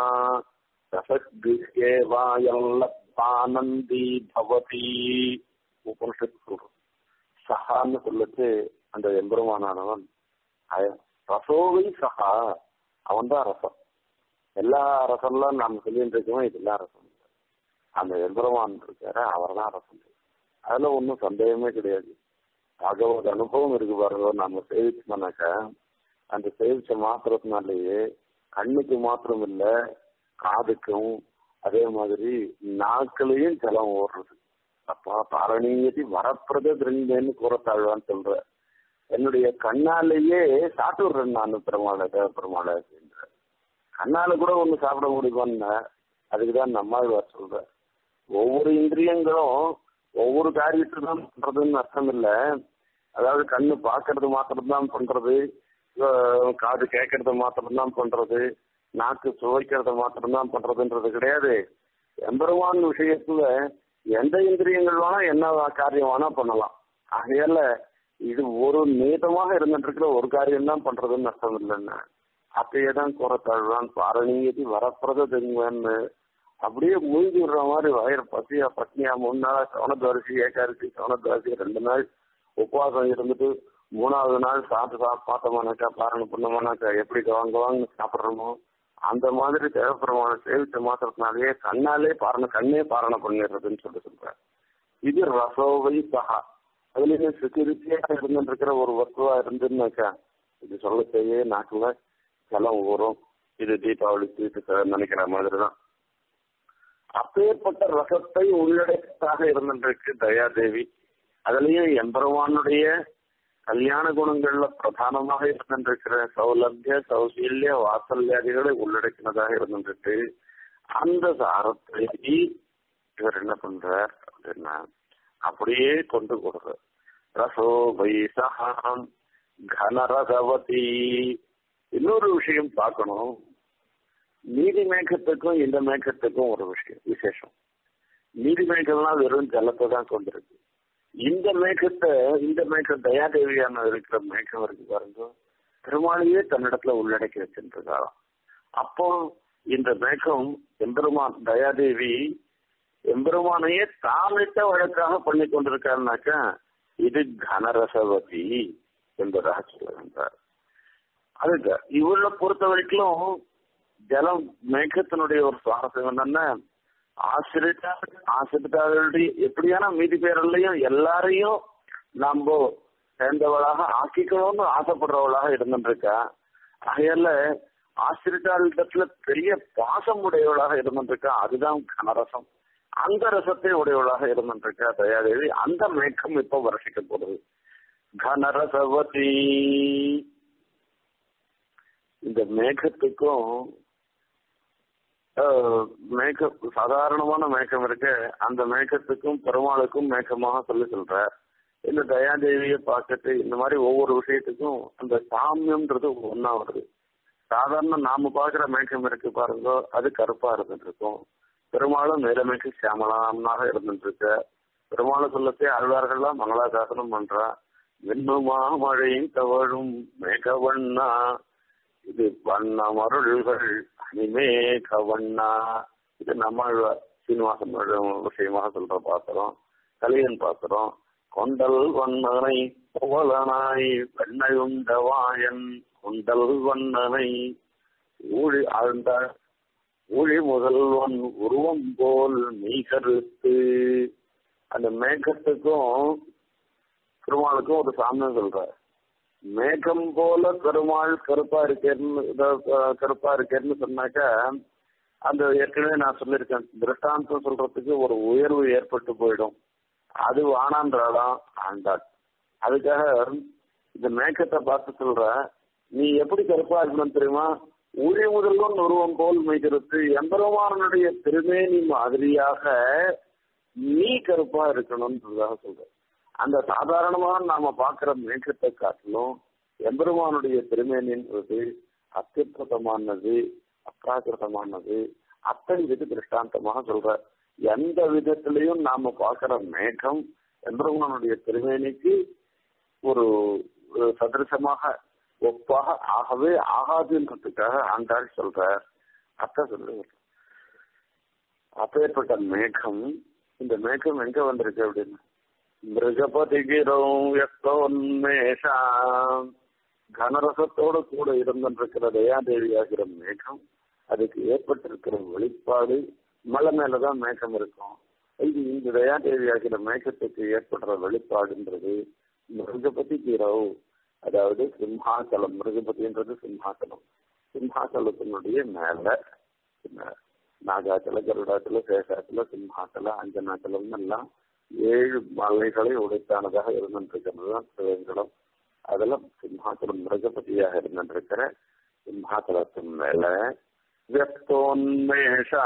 ரசேவாயல்லப்பானந்தி பவதி உபனிஷத்து சொல்றோம் சஹான்னு சொல்லிட்டு அந்த எம்பெருமானவன் அய- ரசோவை சஹா அவன் தான் ரசம் எல்லா ரசம்லாம் நாம் சொல்லிட்டு இருக்கோம் இதெல்லாம் ரசம் அந்த எம்பெருமான் இருக்காரு அவர் தான் ரசம் அதுல ஒன்றும் சந்தேகமே கிடையாது பகவத் அனுபவம் இருக்கு பாருங்க நம்ம சேவிச்சோம்னாக்கா அந்த சேவிச்ச மாத்திரத்தினாலேயே கண்ணுக்கு மாத்திரம் இல்ல காதுக்கும் அதே மாதிரி நாட்களையும் ஜலம் ஓடுறது அப்பா பாரணீயதி வரப்பிரத திருங்கன்னு கூறத்தாழ்வான்னு சொல்ற என்னுடைய கண்ணாலேயே சாப்பிடுறேன் நான் பெருமாளை தேவ பெருமாளை அப்படின்ற கண்ணால கூட ஒண்ணு சாப்பிட முடியுமான்னு அதுக்குதான் நம்மாழ்வார் சொல்ற ஒவ்வொரு இந்திரியங்களும் ஒவ்வொரு காரியத்தை தான் பண்றதுன்னு அர்த்தம் இல்ல அதாவது கண்ணு பாக்குறது மாத்திரம் தான் பண்றது அஹ் காது கேட்கறது மாத்திரம் தான் பண்றது நாக்கு சுவைக்கிறது மாத்திரம் தான் பண்றதுன்றது கிடையாது எம்பெருமான் விஷயத்துல எந்த இந்திரியங்கள் வேணா என்ன காரியம் வேணா பண்ணலாம் ஆகையால இது ஒரு நீதமாக இருந்துட்டு இருக்கிற ஒரு காரியம் தான் பண்றதுன்னு அர்த்தம் இல்லைன்னு அப்பயே தான் கூறத்தாழ்வான் பாரணீயதி வரப்பிரத தெங்குவேன்னு அப்படியே மூழ்கி விடுற மாதிரி வயிறு பசியா பட்னியா மூணு நாளா சவணத்வாரிசி ஏகாரிசி சவணத்வாரிசி ரெண்டு நாள் உபவாசம் இருந்துட்டு மூணாவது நாள் சாப்பிட்டு சாப்பிட்டு பார்த்தோமானாக்கா பாரணம் பண்ணோமானாக்கா எப்படி வாங்க வாங்க சாப்பிட்றோமோ அந்த மாதிரி தேவைப்படுறமான சேவிச்ச மாத்திரத்தினாலேயே கண்ணாலே பாரண கண்ணே பாரணம் பண்ணிடுறதுன்னு சொல்லி சொல்றேன் இது ரசோவை சஹா அதுலயும் செக்யூரிட்டியா இருந்துட்டு இருக்கிற ஒரு வஸ்துவா இருந்துன்னாக்கா இது சொல்ல செய்ய நாக்குல ஜலம் ஊறும் இது தீபாவளி தீட்டு நினைக்கிற மாதிரி தான் அப்பேற்பட்ட ரசத்தை உள்ளடக்கத்தாக இருந்திருக்கு தயாதேவி அதுலயும் எம்பெருமானுடைய கல்யாண குணங்கள்ல பிரதானமாக இருந்திருக்கிற சௌலபிய சௌசீல்ய வாசல்யாதிகளை உள்ளடக்கினதாக இருந்திருக்கு அந்த சாரத்தை இவர் என்ன பண்றார் அப்படின்னா அப்படியே கொண்டு கொடுறார் ரசோ வைசகாம் கனரசவதி இன்னொரு விஷயம் பார்க்கணும் நீதி மேகத்துக்கும் இந்த மேகத்துக்கும் ஒரு விஷயம் விசேஷம் நீதி மேகம்னா வெறும் ஜலத்தை தான் கொண்டிருக்கு இந்த மேகத்தை இந்த மேகம் தயாதேவியான இருக்கிற மேகம் இருக்கு பாருங்க பெருமாளையே தன்னிடத்துல உள்ளடக்கி வச்சிருக்காராம் அப்போ இந்த மேகம் எம்பெருமான் தயாதேவி எம்பெருமானையே தாமிட்ட வழக்காக பண்ணி கொண்டிருக்காருனாக்கா இது கனரசவதி என்பதாக சொல்லுகின்றார் அதுக்கு இவரை பொறுத்த வரைக்கும் ஜலம் மேகத்தினுடைய ஒரு சுவாரஸ்யம் என்னன்னா ஆசிரியா ஆசிரியார்களுடைய எப்படியான மீதி பேரல்லையும் எல்லாரையும் நம்ம சேர்ந்தவளாக ஆக்கிக்கணும்னு ஆசைப்படுறவளாக இருந்துருக்கா ஆகையால ஆசிரியாளிடத்துல பெரிய பாசம் உடையவளாக இருந்துருக்கா அதுதான் கனரசம் அந்த ரசத்தை உடையவளாக இருந்துருக்கா தயாதேவி அந்த மேகம் இப்ப வருஷிக்க போடுது கனரசவதி இந்த மேகத்துக்கும் மேகம் சாதாரணமான மேகம் இருக்கு அந்த மேகத்துக்கும் பெருமாளுக்கும் மேகமாக சொல்லி சொல்ற இந்த தயாதேவியை பார்த்துட்டு இந்த மாதிரி ஒவ்வொரு விஷயத்துக்கும் அந்த சாமியம்ன்றது ஒன்னா வருது சாதாரண நாம பாக்குற மேகம் இருக்கு பாருங்க அது கருப்பா இருந்துட்டு இருக்கும் பெருமாளும் நிலைமைக்கு சியாமலாமாக இருந்துட்டு இருக்க பெருமாளை சொல்லத்தே அழ்வார்கள்லாம் மங்களாசாசனம் பண்றா விண்ணுமா மழையும் தவழும் மேகவண்ணா இது வண்ண மருள்கள் அனிமேக வண்ணா இது நம்ம சீனிவாசன் விஷயமாக சொல்ற பாத்திரம் கலியன் பாத்திரம் கொண்டல் வண்ணனை புகழனாய் வெண்ணையுண்ட வாயன் கொண்டல் வண்ணனை ஊழி ஆழ்ந்த ஊழி முதல்வன் உருவம் போல் மெய்கருத்து அந்த மேகத்துக்கும் பெருமாளுக்கும் ஒரு சாமியம் சொல்ற மேகம் போல பெருமாள் கருப்பா இருக்கேன்னு கருப்பா இருக்கேன்னு சொன்னாக்க அந்த ஏற்கனவே நான் சொல்லியிருக்கேன் திருஷ்டாந்தம் சொல்றதுக்கு ஒரு உயர்வு ஏற்பட்டு போயிடும் அது வானான்றாலாம் ஆண்டாள் அதுக்காக இந்த மேக்கத்தை பார்த்து சொல்ற நீ எப்படி கருப்பா இருக்கணும் தெரியுமா ஊழி முதல்வன் உருவம் போல் மெய்கருத்து எம்பெருமானுடைய திருமேனி மாதிரியாக நீ கருப்பா இருக்கணும்ன்றதாக சொல்ற அந்த சாதாரணமாக நாம பார்க்கிற மேகத்தை காட்டிலும் எம்பெருமானுடைய திருமேனின்றது அத்தியுத்தமானது அப்ராகிருதமானது அத்தனை வித திருஷ்டாந்தமாக சொல்ற எந்த விதத்திலையும் நாம பார்க்கிற மேகம் எம்பெருமானுடைய திருமேனிக்கு ஒரு சதிருஷமாக ஒப்பாக ஆகவே ஆகாதுன்றதுக்காக ஆண்டாள் சொல்ற அத்த சொல்ற அப்பேற்பட்ட மேகம் இந்த மேகம் எங்க வந்திருக்கு அப்படின்னு மிருகபதிகிரம் எத்தோன்மேஷாம் கனரசத்தோடு கூட இருந்திருக்கிற தயாதேவி ஆகிற மேகம் அதுக்கு ஏற்பட்டிருக்கிற வெளிப்பாடு மலை மேலதான் மேகம் இருக்கும் இது இந்த தயாதேவி ஆகிற மேகத்துக்கு ஏற்படுற வெளிப்பாடுன்றது மிருகபதி கிரவ் அதாவது சிம்ஹாசலம் மிருகபதின்றது சிம்ஹாசலம் சிம்ஹாசலத்தினுடைய மேல நாகாச்சல கருடாச்சல சேஷாச்சல சிம்ஹாச்சல அஞ்சனாச்சலம் எல்லாம் ஏழு மலைகளை உடைத்தானதாக இருந்திருக்கிறது தான் சிவங்கலம் அதெல்லாம் சிம்ஹாச்சலம் மிருகபதியாக இருந்திருக்கிற சிம்ஹாச்சலத்தின் மேல வெத்தோன்மேஷா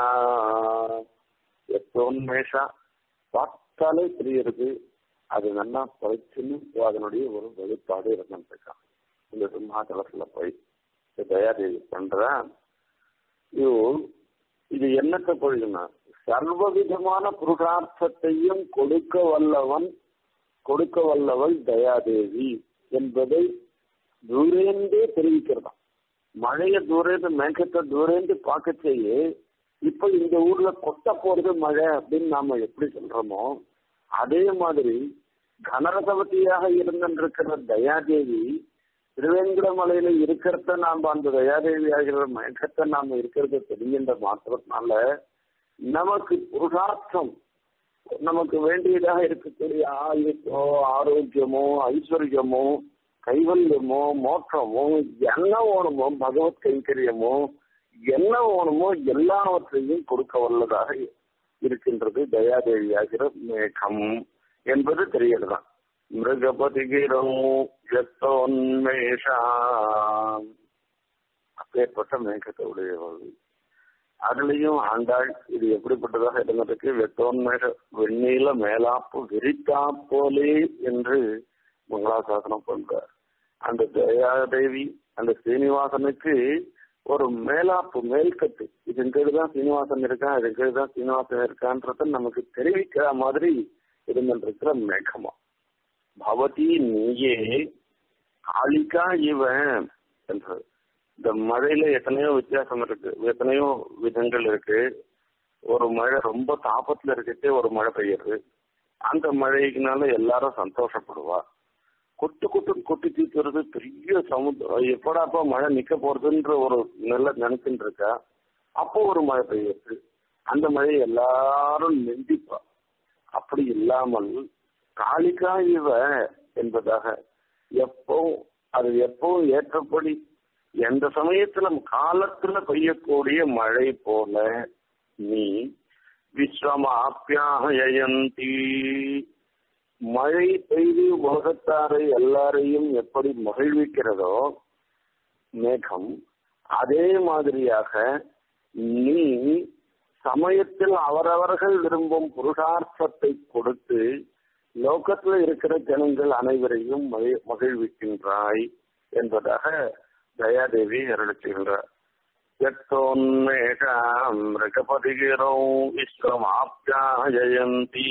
வெத்தோன்மேஷா பார்த்தாலே தெரியுது அது நல்லா பயிற்சின்னு அதனுடைய ஒரு வெளிப்பாடு இருந்துருக்கான் இந்த சிம்ஹாச்சலத்துல போய் தயாதேவி பண்ற இது இது என்னத்தை பொழுதுனா சர்வவிதமான புருஷார்த்தத்தையும் கொடுக்க வல்லவன் கொடுக்க வல்லவள் தயாதேவி என்பதை தூரேந்தே தெரிவிக்கிறதாம் மழைய தூரேந்து மேகத்தை தூரேந்து பார்க்க செய்ய இப்ப இந்த ஊர்ல கொட்ட போறது மழை அப்படின்னு நாம எப்படி சொல்றோமோ அதே மாதிரி கனரசவதியாக இருந்திருக்கிற தயாதேவி திருவேங்கடமலையில இருக்கிறத நாம அந்த தயாதேவி ஆகிற மயக்கத்தை நாம இருக்கிறத தெரிகின்ற மாத்திரத்தினால நமக்கு புருஷார்த்தம் நமக்கு வேண்டியதாக இருக்கக்கூடிய ஆயுஷோ ஆரோக்கியமோ ஐஸ்வர்யமோ கைவல்யமோ மோற்றமோ என்ன வேணுமோ பகவத் கைங்கரியமோ என்ன வேணுமோ எல்லாவற்றையும் கொடுக்க வல்லதாக இருக்கின்றது தயாதேவி ஆகிற மேகம் என்பது தெரியலதான் மிருகபதிகிரம் எத்தோன்மேஷாம் அப்பேற்பட்ட மேகத்தை உடையவள் அதுலயும் ஆண்டாள் இது எப்படிப்பட்டதாக இருந்ததுக்கு வெத்தோன்மேஷ வெண்ணீல மேலாப்பு விரித்தா போலே என்று மங்களாசாசனம் பண்றார் அந்த தயாதேவி அந்த சீனிவாசனுக்கு ஒரு மேலாப்பு மேல்கட்டு இதன் கீழ் தான் சீனிவாசன் இருக்கான் இதன் கீழ் தான் சீனிவாசன் இருக்கான்றத நமக்கு தெரிவிக்கிற மாதிரி இருந்திருக்கிற மேகமா பவதி நீயே காளிகா இவன் என்றது இந்த மழையில எத்தனையோ வித்தியாசம் இருக்கு எத்தனையோ விதங்கள் இருக்கு ஒரு மழை ரொம்ப தாபத்துல இருக்கே ஒரு மழை பெய்யுது அந்த மழைக்குனால எல்லாரும் சந்தோஷப்படுவா கொட்டு கொட்டு கொட்டி தீர்த்துறது பெரிய சமுத்திரம் எப்படாப்பா மழை நிக்க போறதுன்ற ஒரு நல்ல நினைச்சுட்டு இருக்கா அப்போ ஒரு மழை பெய்யுது அந்த மழையை எல்லாரும் நிந்திப்பா அப்படி இல்லாமல் காளிகா இவ என்பதாக எப்போ அது எப்போ ஏற்றபடி எந்த சமயத்துல காலத்துல பெய்யக்கூடிய மழை போல நீ விஸ்வமாப்பியாயந்தி மழை பெய்து உலகத்தாரை எல்லாரையும் எப்படி மகிழ்விக்கிறதோ மேகம் அதே மாதிரியாக நீ சமயத்தில் அவரவர்கள் விரும்பும் புருஷார்த்தத்தை கொடுத்து லோகத்துல இருக்கிற ஜனங்கள் அனைவரையும் மகிழ்விக்கின்றாய் என்பதாக தயாதேவி அருளிச்சுகின்றார் யத்தோன்மேஷாம் மிருகபதிகிரோ விஸ்வமாப்யாயந்தி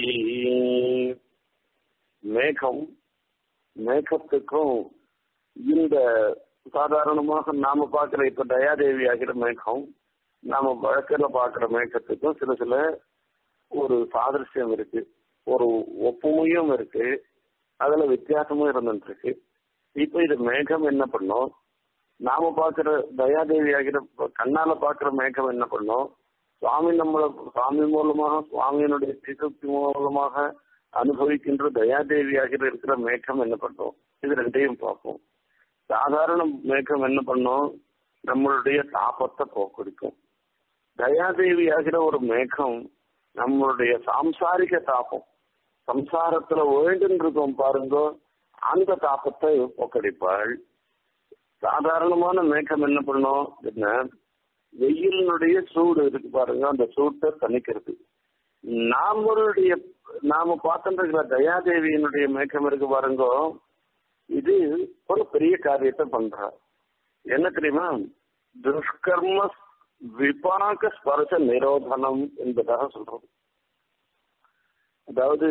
மேகம் மேகத்துக்கும் இந்த சாதாரணமாக நாம பார்க்கிற இப்ப தயாதேவி ஆகிற மேகம் நாம வழக்கில் பார்க்கிற மேகத்துக்கும் சில சில ஒரு சாதரிசியம் இருக்கு ஒரு ஒப்புமையும் இருக்கு அதுல வித்தியாசமும் இருந்துட்டு இருக்கு இப்ப இது மேகம் என்ன பண்ணும் நாம பாக்குற தயாதேவி ஆகிற கண்ணால பாக்குற மேகம் என்ன பண்ணும் சுவாமி நம்மளை சுவாமி மூலமாக சுவாமியினுடைய திசக்தி மூலமாக அனுபவிக்கின்ற தயாதேவியாக இருக்கிற மேகம் என்ன பண்ணும் இது ரெண்டையும் பார்ப்போம் சாதாரண மேகம் என்ன பண்ணும் நம்மளுடைய தாபத்தை போக்கடிக்கும் தயாதேவி ஆகிற ஒரு மேகம் நம்மளுடைய சாம்சாரிக தாபம் சம்சாரத்துல ஓய்ந்துருக்கோம் பாருங்க அந்த தாபத்தை போக்கடிப்பாள் சாதாரணமான மேகம் என்ன பண்ணும் என்ன வெயிலினுடைய சூடு இருக்கு பாருங்க அந்த சூட்டை தணிக்கிறது நாமளுடைய நாம பார்த்துட்டு தயாதேவியினுடைய மேகம் இருக்கு பாருங்க இது ஒரு பெரிய காரியத்தை பண்றா என்ன தெரியுமா துஷ்கர்ம விபாக ஸ்பர்ச நிரோதனம் என்பதாக சொல்றோம் அதாவது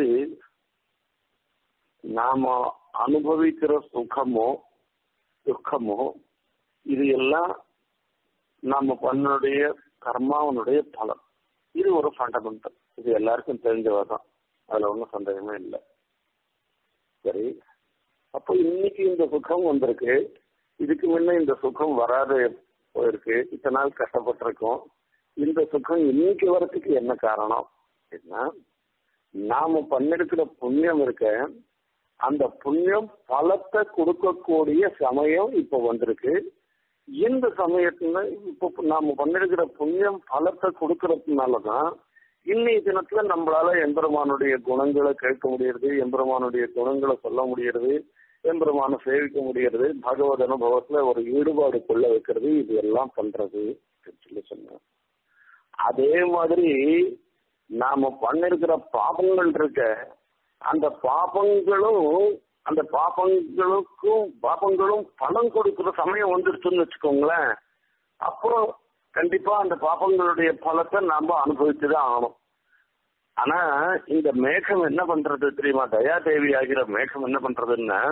நாம அனுபவிக்கிற சுகமோ துக்கமோ இது எல்லாம் நாம பண்ணனுடைய கர்மாவனுடைய பலம் இது ஒரு ஃபண்டமெண்டல் இது எல்லாருக்கும் தெரிஞ்சவதான் அதுல ஒன்றும் சந்தேகமே இல்லை சரி அப்போ இன்னைக்கு இந்த சுகம் வந்திருக்கு இதுக்கு முன்ன இந்த சுகம் வராத போயிருக்கு இத்தனை நாள் கஷ்டப்பட்டிருக்கோம் இந்த சுகம் இன்னைக்கு வரத்துக்கு என்ன காரணம் என்ன நாம பண்ணிருக்கிற புண்ணியம் இருக்க அந்த புண்ணியம் பலத்தை கொடுக்கக்கூடிய சமயம் இப்ப வந்திருக்கு இந்த சமயத்துல இப்ப நாம பண்ணிருக்கிற புண்ணியம் பலத்தை கொடுக்கறதுனாலதான் இன்னைய தினத்துல நம்மளால எம்பெருமானுடைய குணங்களை கேட்க முடியறது எம்பெருமானுடைய குணங்களை சொல்ல முடியறது எம்பெருமான சேவிக்க முடியறது பகவத் அனுபவத்துல ஒரு ஈடுபாடு கொள்ள வைக்கிறது இது எல்லாம் பண்றது சொல்லி சொன்னேன் அதே மாதிரி நாம பண்ணிருக்கிற பாபங்கள் இருக்க அந்த பாபங்களும் அந்த பாபங்களுக்கும் பாபங்களும் பலன் கொடுக்கிற சமயம் வந்துருச்சுன்னு வச்சுக்கோங்களேன் அப்புறம் கண்டிப்பா அந்த பாபங்களுடைய பலத்தை நாம அனுபவிச்சுதான் ஆகணும் ஆனா இந்த மேகம் என்ன பண்றது தெரியுமா தயாதேவி ஆகிற மேகம் என்ன பண்றதுன்னா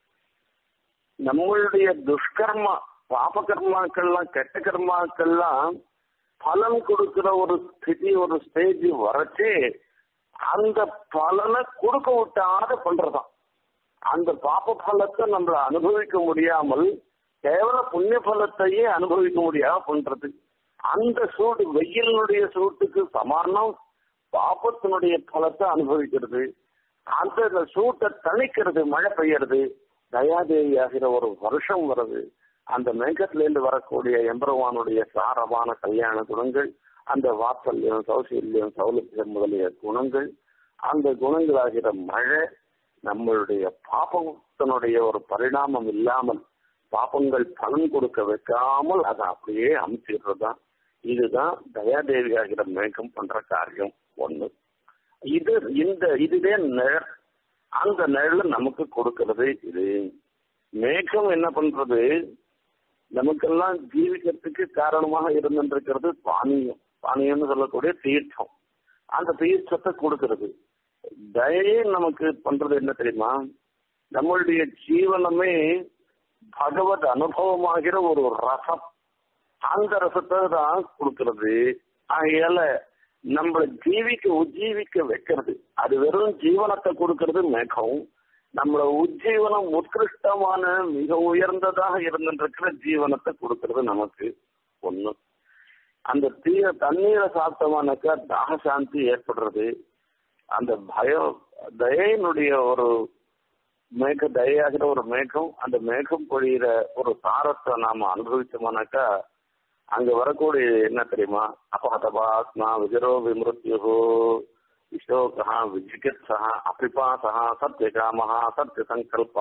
நம்மளுடைய துஷ்கர்மா பாப கர்மாக்கள்லாம் கெட்ட கர்மாக்கள்லாம் பலன் கொடுக்கிற ஒரு ஸ்திதி ஒரு ஸ்டேஜ் வரச்சே அந்த பலனை கொடுக்க விட்டாத பண்றதாம் அந்த பாப்ப பலத்தை நம்மள அனுபவிக்க முடியாமல் கேவல புண்ணிய பலத்தையே அனுபவிக்க முடியாம பண்றது அந்த சூடு வெயிலினுடைய சூட்டுக்கு சமானம் பாப்பத்தினுடைய பலத்தை அனுபவிக்கிறது அந்த சூட்டை தணிக்கிறது மழை பெய்யறது தயாதேவி ஆகிற ஒரு வருஷம் வருது அந்த மேகத்திலிருந்து வரக்கூடிய எம்பரவானுடைய சாரமான கல்யாண குணங்கள் அந்த வாத்சல்யம் சௌசல்யம் சௌலபியம் முதலிய குணங்கள் அந்த குணங்களாகிற மழை நம்மளுடைய பாபத்தினுடைய ஒரு பரிணாமம் இல்லாமல் பாபங்கள் பலன் கொடுக்க வைக்காமல் அதை அப்படியே அமைச்சிடுறதுதான் இதுதான் தயாதேவி ஆகிற மேகம் பண்ற காரியம் ஒண்ணு இது இந்த இதுவே நிழல் அந்த நிழல் நமக்கு கொடுக்கிறது இது மேகம் என்ன பண்றது நமக்கெல்லாம் ஜீவிக்கிறதுக்கு காரணமாக இருந்துருக்கிறது பானியம் பானியம்னு சொல்லக்கூடிய தீர்த்தம் அந்த தீர்த்தத்தை கொடுக்கிறது தயையே நமக்கு பண்றது என்ன தெரியுமா நம்மளுடைய ஜீவனமே பகவத் அனுபவமாகிற ஒரு ரசம் அந்த ரசத்தை தான் கொடுக்கிறது ஆகையால நம்மளை ஜீவிக்க உஜ்ஜீவிக்க வைக்கிறது அது வெறும் ஜீவனத்தை கொடுக்கிறது மேகம் நம்மள உஜ்ஜீவனம் உத்கிருஷ்டமான மிக உயர்ந்ததாக இருந்திருக்கிற ஜீவனத்தை கொடுக்கிறது நமக்கு ஒண்ணு அந்த தீய தண்ணீரை சாப்பிட்டோமானாக்கா தாக சாந்தி ஏற்படுறது அந்த பயம் தயனுடைய ஒரு மேக தயாகிற ஒரு மேகம் அந்த மேகம் பொழியிற ஒரு சாரத்தை நாம அனுபவிச்சோம்னாக்கா அங்க வரக்கூடிய என்ன தெரியுமா அபாதபாத்மா விஜரோ விமிருத்யு விசோகா விஜிகித்சா அபிபாசா சத்தியகாமஹா சத்திய சங்கல்பா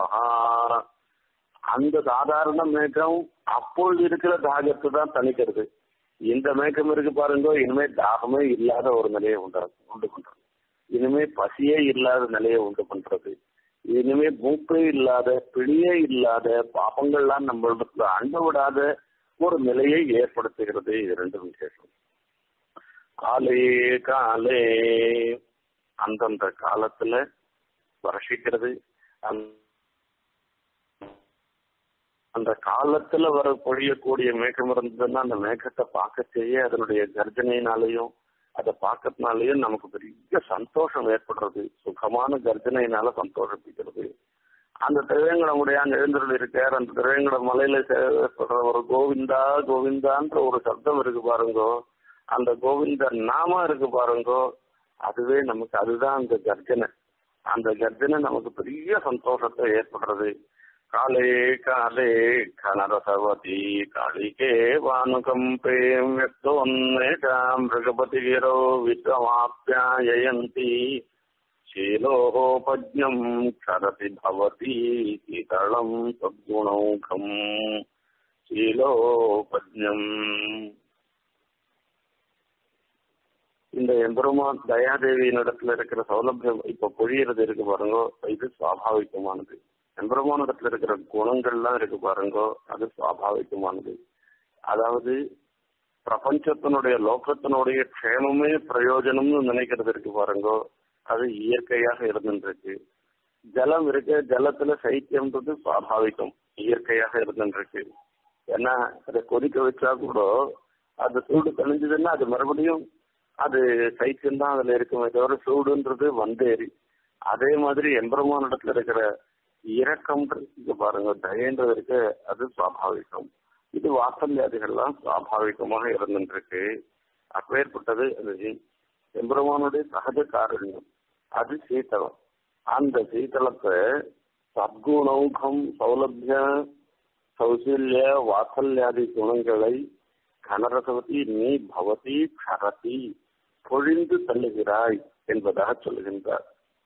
அந்த சாதாரண மேகம் அப்பொழுது இருக்கிற தாகத்தை தான் தணிக்கிறது இந்த மேகம் இருக்கு பாருங்க இனிமே தாகமே இல்லாத ஒரு நிலையை உண்டு உண்டு பண்றது இனிமே பசியே இல்லாத நிலையை உண்டு பண்றது இனிமே மூப்பே இல்லாத பிடியே இல்லாத பாப்பங்கள்லாம் நம்மளிடத்துல அண்ட விடாத ஒரு நிலையை ஏற்படுத்துகிறது இது ரெண்டு விசேஷம் காலே காலே அந்தந்த காலத்துல வருஷிக்கிறது அந்த காலத்துல வர பொழியக்கூடிய மேகம் இருந்ததுன்னா அந்த மேகத்தை பார்க்க செய்ய அதனுடைய கர்ஜனையினாலையும் அதை பார்க்கறதுனாலயும் நமக்கு பெரிய சந்தோஷம் ஏற்படுறது சுகமான கர்ஜனையினால சந்தோஷப்பிக்கிறது அந்த திருவேங்கடமுடைய அங்க எழுந்தருள் இருக்கார் அந்த திருவேங்கட மலையில ஏற்படுற ஒரு கோவிந்தா கோவிந்தான்ற ஒரு சப்தம் இருக்கு பாருங்க அந்த கோவிந்த நாமம் இருக்கு பாருங்கோ அதுவே நமக்கு அதுதான் அந்த கர்ஜனை அந்த கர்ஜனை நமக்கு பெரிய சந்தோஷத்தை ஏற்படுறது காலே காலே கனரசவதி காளிகே வானுகம்பே व्यक्तोन्मेषां मृगपतिगिरो विश्वमाप्याययन्ति शीलोपज्ञम् क्षरति भवति शीतलम् सद्गुणौघम् शीलोपज्ञम् இந்த எம்பெருமான் தயாதேவியினிடத்துல இருக்கிற சௌலபியம் இப்ப பொழியறது இருக்கு பாருங்க இது சுவாபாவிகமானது எம்பெருமானிடத்துல இருக்கிற குணங்கள்லாம் இருக்கு பாருங்க அது சுவாபாவிகமானது அதாவது பிரபஞ்சத்தினுடைய லோகத்தினுடைய க்ஷேமமே பிரயோஜனம்னு நினைக்கிறது இருக்கு பாருங்க அது இயற்கையாக இருந்துருக்கு ஜலம் இருக்கு ஜலத்துல சைத்தியம்ன்றது சுவாபாவிகம் இயற்கையாக இருந்துருக்கு ஏன்னா அதை கொதிக்க வச்சா கூட அது சூடு கழிஞ்சதுன்னா அது மறுபடியும் அது சைத்தியம் தான் அதுல இருக்குமே தவிர சூடுன்றது வந்தேறி அதே மாதிரி எம்பெருமான இடத்துல இருக்கிற இரக்கம்ன்றது பாருங்க தயன்றது இருக்கு அது சுவாபாவிகம் இது வாசல்யாதிகள்லாம் சுவாபாவிகமாக இருந்துருக்கு அப்பேற்பட்டது அது எம்பெருமானுடைய சகஜ காரண்யம் அது சீத்தளம் அந்த சீத்தளத்தை சத்குணௌகம் சௌலபிய சௌசல்ய வாசல்யாதி குணங்களை கனரசவதி நீ பவதி கரதி பொழிந்து தள்ளுகிறாய் என்பதாக சொல்லுகின்றார்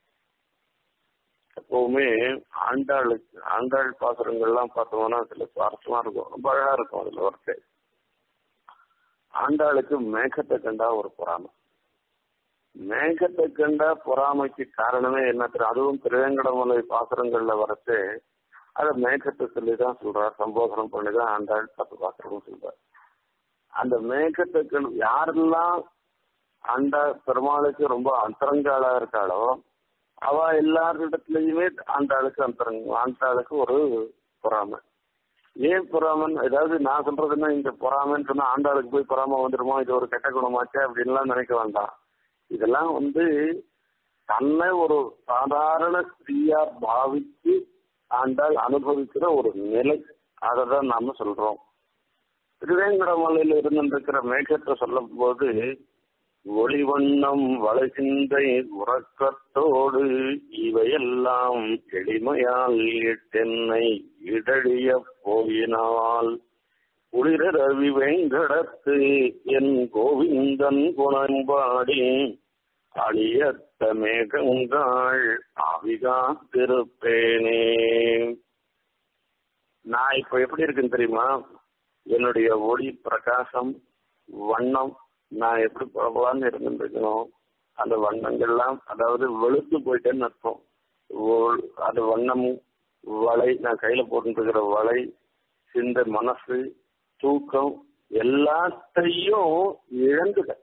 எப்பவுமே ஆண்டாளுக்கு ஆண்டாள் பாசுரங்கள்லாம் பார்த்தோம்னா சில சுவாரஸ்யமா இருக்கும் ரொம்ப அழகா இருக்கும் அதுல ஒருத்தர் ஆண்டாளுக்கு மேகத்தை கண்டா ஒரு பொறாமை மேகத்தை கண்டா பொறாமைக்கு காரணமே என்ன தெரியும் அதுவும் திருவேங்கடமலை பாசுரங்கள்ல வரச்சு அதை மேகத்தை சொல்லிதான் சொல்றார் சம்போதனம் பண்ணிதான் ஆண்டாள் பத்து பாசுரமும் சொல்றார் அந்த மேகத்தை யாரெல்லாம் அந்த பெருமாளுக்கு ரொம்ப அந்தரங்காளா இருக்காளோ அவ எல்லாரிடத்துலயுமே ஆண்டாளுக்கு அந்தரங்க ஆண்டாளுக்கு ஒரு பொறாமை ஏன் பொறாமன் ஏதாவது நான் சொல்றதுன்னா இந்த பொறாமைன்னு சொன்னா ஆண்டாளுக்கு போய் பொறாம வந்துருமோ இது ஒரு கெட்ட குணமாச்சே அப்படின்லாம் நினைக்க வேண்டாம் இதெல்லாம் வந்து தன்னை ஒரு சாதாரண ஸ்திரீயா பாவித்து ஆண்டாள் அனுபவிக்கிற ஒரு நிலை அதை தான் நாம சொல்றோம் திருவேங்கடமலையில இருந்திருக்கிற மேகத்தை சொல்லும் போது ஒளிவண்ணம் வளசிந்தை உறக்கத்தோடு இவையெல்லாம் எளிமையால் தென்னை இடழிய போயினால் குளிரவி வெங்கடத்து என் கோவிந்தன் குணம்பாடி அழியத்த மேகங்கள் ஆவிகா திருப்பேனே நான் இப்ப எப்படி இருக்குன்னு தெரியுமா என்னுடைய ஒளி பிரகாசம் வண்ணம் நான் எப்படி புறப்படான்னு இருந்துருக்கணும் அந்த வண்ணங்கள்லாம் அதாவது வெளுத்து போயிட்டேன்னு அர்த்தம் அது வண்ணம் வலை நான் கையில போட்டுருக்கிற வலை சிந்த மனசு தூக்கம் எல்லாத்தையும் இழந்துட்டேன்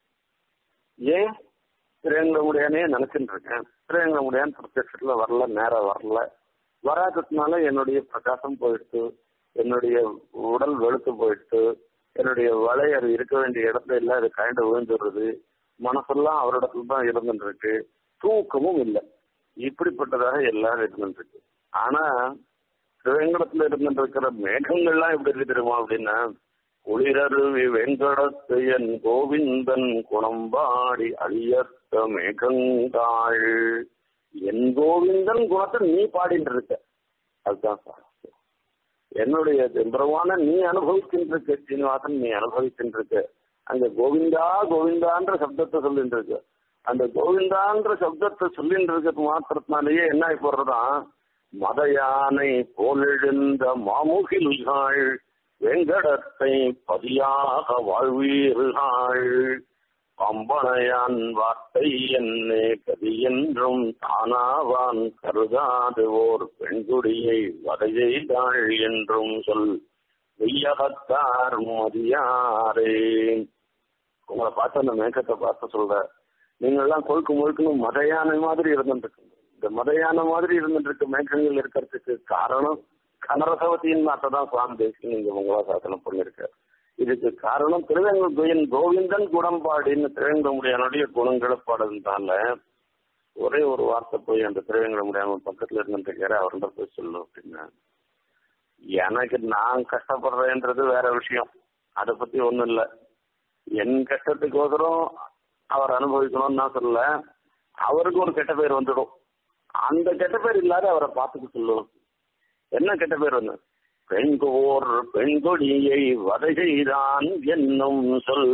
ஏன் திரையங்க முடியானே நினைச்சுட்டு இருக்கேன் திரையங்க முடியான்னு பிரத்யட்சத்துல வரல நேரம் வரல வராததுனால என்னுடைய பிரகாசம் போயிடுச்சு என்னுடைய உடல் வெளுத்து போயிடுச்சு என்னுடைய வலை அது இருக்க வேண்டிய இடத்துல இல்ல அது கழண்டு விழுந்துடுறது மனசெல்லாம் அவரிடத்துல தான் இருந்துட்டு இருக்கு தூக்கமும் இல்லை இப்படிப்பட்டதாக எல்லாரும் இருந்துட்டு இருக்கு ஆனா சிவங்கடத்துல இருந்துட்டு இருக்கிற மேகங்கள்லாம் எப்படி இருக்கு தெரியுமா அப்படின்னா குளிரருவி வெங்கடத்து என் கோவிந்தன் குணம்பாடி அழியத்த மேகங்காள் என் கோவிந்தன் குணத்தை நீ பாடிட்டு இருக்க அதுதான் சார் என்னுடைய எம்பரவான நீ அனுபவிக்கின்றிருக்க சீனிவாசன் நீ அனுபவிக்கின்றிருக்க அங்க கோவிந்தா கோவிந்தான்ற சப்தத்தை சொல்லிட்டு இருக்கு அந்த கோவிந்தான்ற சப்தத்தை சொல்லிட்டு இருக்கிறது மாத்திரத்தினாலேயே என்ன ஆகி போடுறதான் மத யானை போலெழுந்த மாமுகில்கள் வெங்கடத்தை பதியாக வாழ்வீர்கள் பம்பனையான் வார்த்தை என்னே கதி என்றும் தானாவான் கருதாது ஓர் பெண்குடியை வதை செய்தாள் என்றும் சொல் வெய்யகத்தார் மதியாரே உங்களை பார்த்து அந்த மேக்கத்தை பார்த்து சொல்ற நீங்க எல்லாம் கொழுக்கு முழுக்கணும் மதையான மாதிரி இருந்துட்டு இந்த மதையான மாதிரி இருந்துட்டு இருக்க மேக்கங்கள் இருக்கிறதுக்கு காரணம் கனரசவத்தியின் மாத்தான் சுவாமி தேசிக்கு நீங்க உங்களா சாசனம் பண்ணிருக்காரு இதுக்கு காரணம் திருவேங்கன் கோவிந்தன் குணம்பாடின்னு திருவேங்கமுடியானுடைய குணங்களை பாடுறதுனால ஒரே ஒரு வார்த்தை போய் அந்த திருவேங்கமுடியாம பக்கத்துல இருந்துருக்காரு அவர்கிட்ட போய் சொல்லு அப்படின்னா எனக்கு நான் கஷ்டப்படுறேன்றது வேற விஷயம் அதை பத்தி ஒண்ணும் இல்ல என் கஷ்டத்துக்கோசரம் அவர் அனுபவிக்கணும்னு நான் சொல்லல அவருக்கு ஒரு கெட்ட பேர் வந்துடும் அந்த கெட்ட பேர் இல்லாத அவரை பார்த்துக்க சொல்லுவோம் என்ன கெட்ட பேர் வந்து பெண்கோர் பெண்கொடியை வதை செய்தான் என்னும் சொல்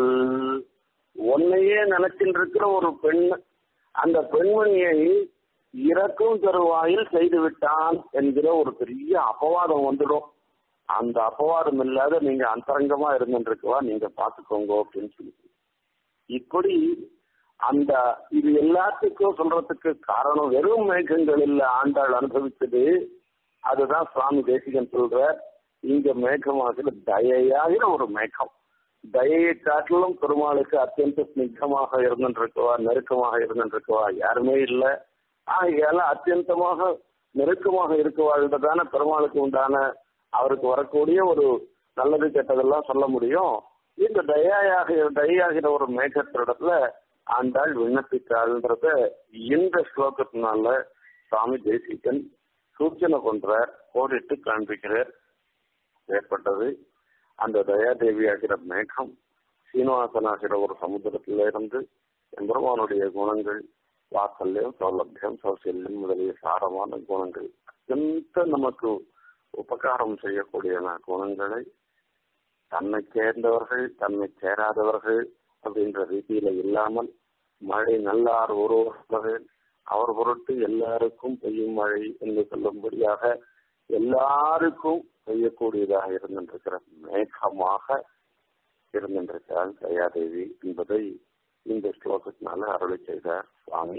உன்னையே நினைச்சிட்டு இருக்கிற ஒரு பெண் அந்த பெண்மணியை இறக்கும் தருவாயில் செய்து விட்டான் என்கிற ஒரு பெரிய அபவாதம் வந்துடும் அந்த அபவாதம் இல்லாத நீங்க அந்தரங்கமா இருந்துருக்கவா நீங்க பாத்துக்கோங்க அப்படின்னு சொல்லி இப்படி அந்த இது எல்லாத்துக்கும் சொல்றதுக்கு காரணம் வெறும் மேகங்கள் இல்ல ஆண்டாள் அனுபவிச்சது அதுதான் சுவாமி தேசிகன் சொல்ற இங்க மேகமாகிற தயையாகிற ஒரு மேகம் தயையை காட்டிலும் பெருமாளுக்கு அத்தியந்த ஸ்னிக்தமாக இருந்துருக்கவா நெருக்கமாக இருந்துருக்கவா யாருமே இல்லை ஆகையால அத்தியந்தமாக நெருக்கமாக இருக்கவாழ்ன்றதான பெருமாளுக்கு உண்டான அவருக்கு வரக்கூடிய ஒரு நல்லது கெட்டதெல்லாம் சொல்ல முடியும் இந்த தயாயாக தயாகிற ஒரு மேகத்திடத்துல ஆண்டாள் விண்ணப்பித்தாள்ன்றத இந்த ஸ்லோகத்தினால சுவாமி தேசிகன் சூச்சனை பண்றார் கோடிட்டு காண்பிக்கிறார் ஏற்பட்டது அந்த தயாதேவி ஆகிற மேகம் சீனிவாசனாகிற ஒரு சமுத்திரத்தில இருந்து எம்பெருமானுடைய குணங்கள் வாத்சல்யம் சௌலபியம் சௌசல்யம் முதலிய சாரமான குணங்கள் அत्यந்த நமக்கு உபகாரம் செய்யக்கூடிய குணங்களை தன்னை சேர்ந்தவர்கள் தன்னை சேராதவர்கள் அப்படின்ற ரீதியில இல்லாமல் மழை நல்லார் ஒருவர்கள் அவர் பொருட்டு எல்லாருக்கும் பெய்யும் மழை என்று சொல்லும்படியாக எல்லாருக்கும் பெய்யக்கூடியதாக இருந்திருக்கிற மேகமாக இருந்திருக்கிறாள் தயாதேவி என்பதை இந்த ஸ்லோகத்தினால அருளை செய்தார் சுவாமி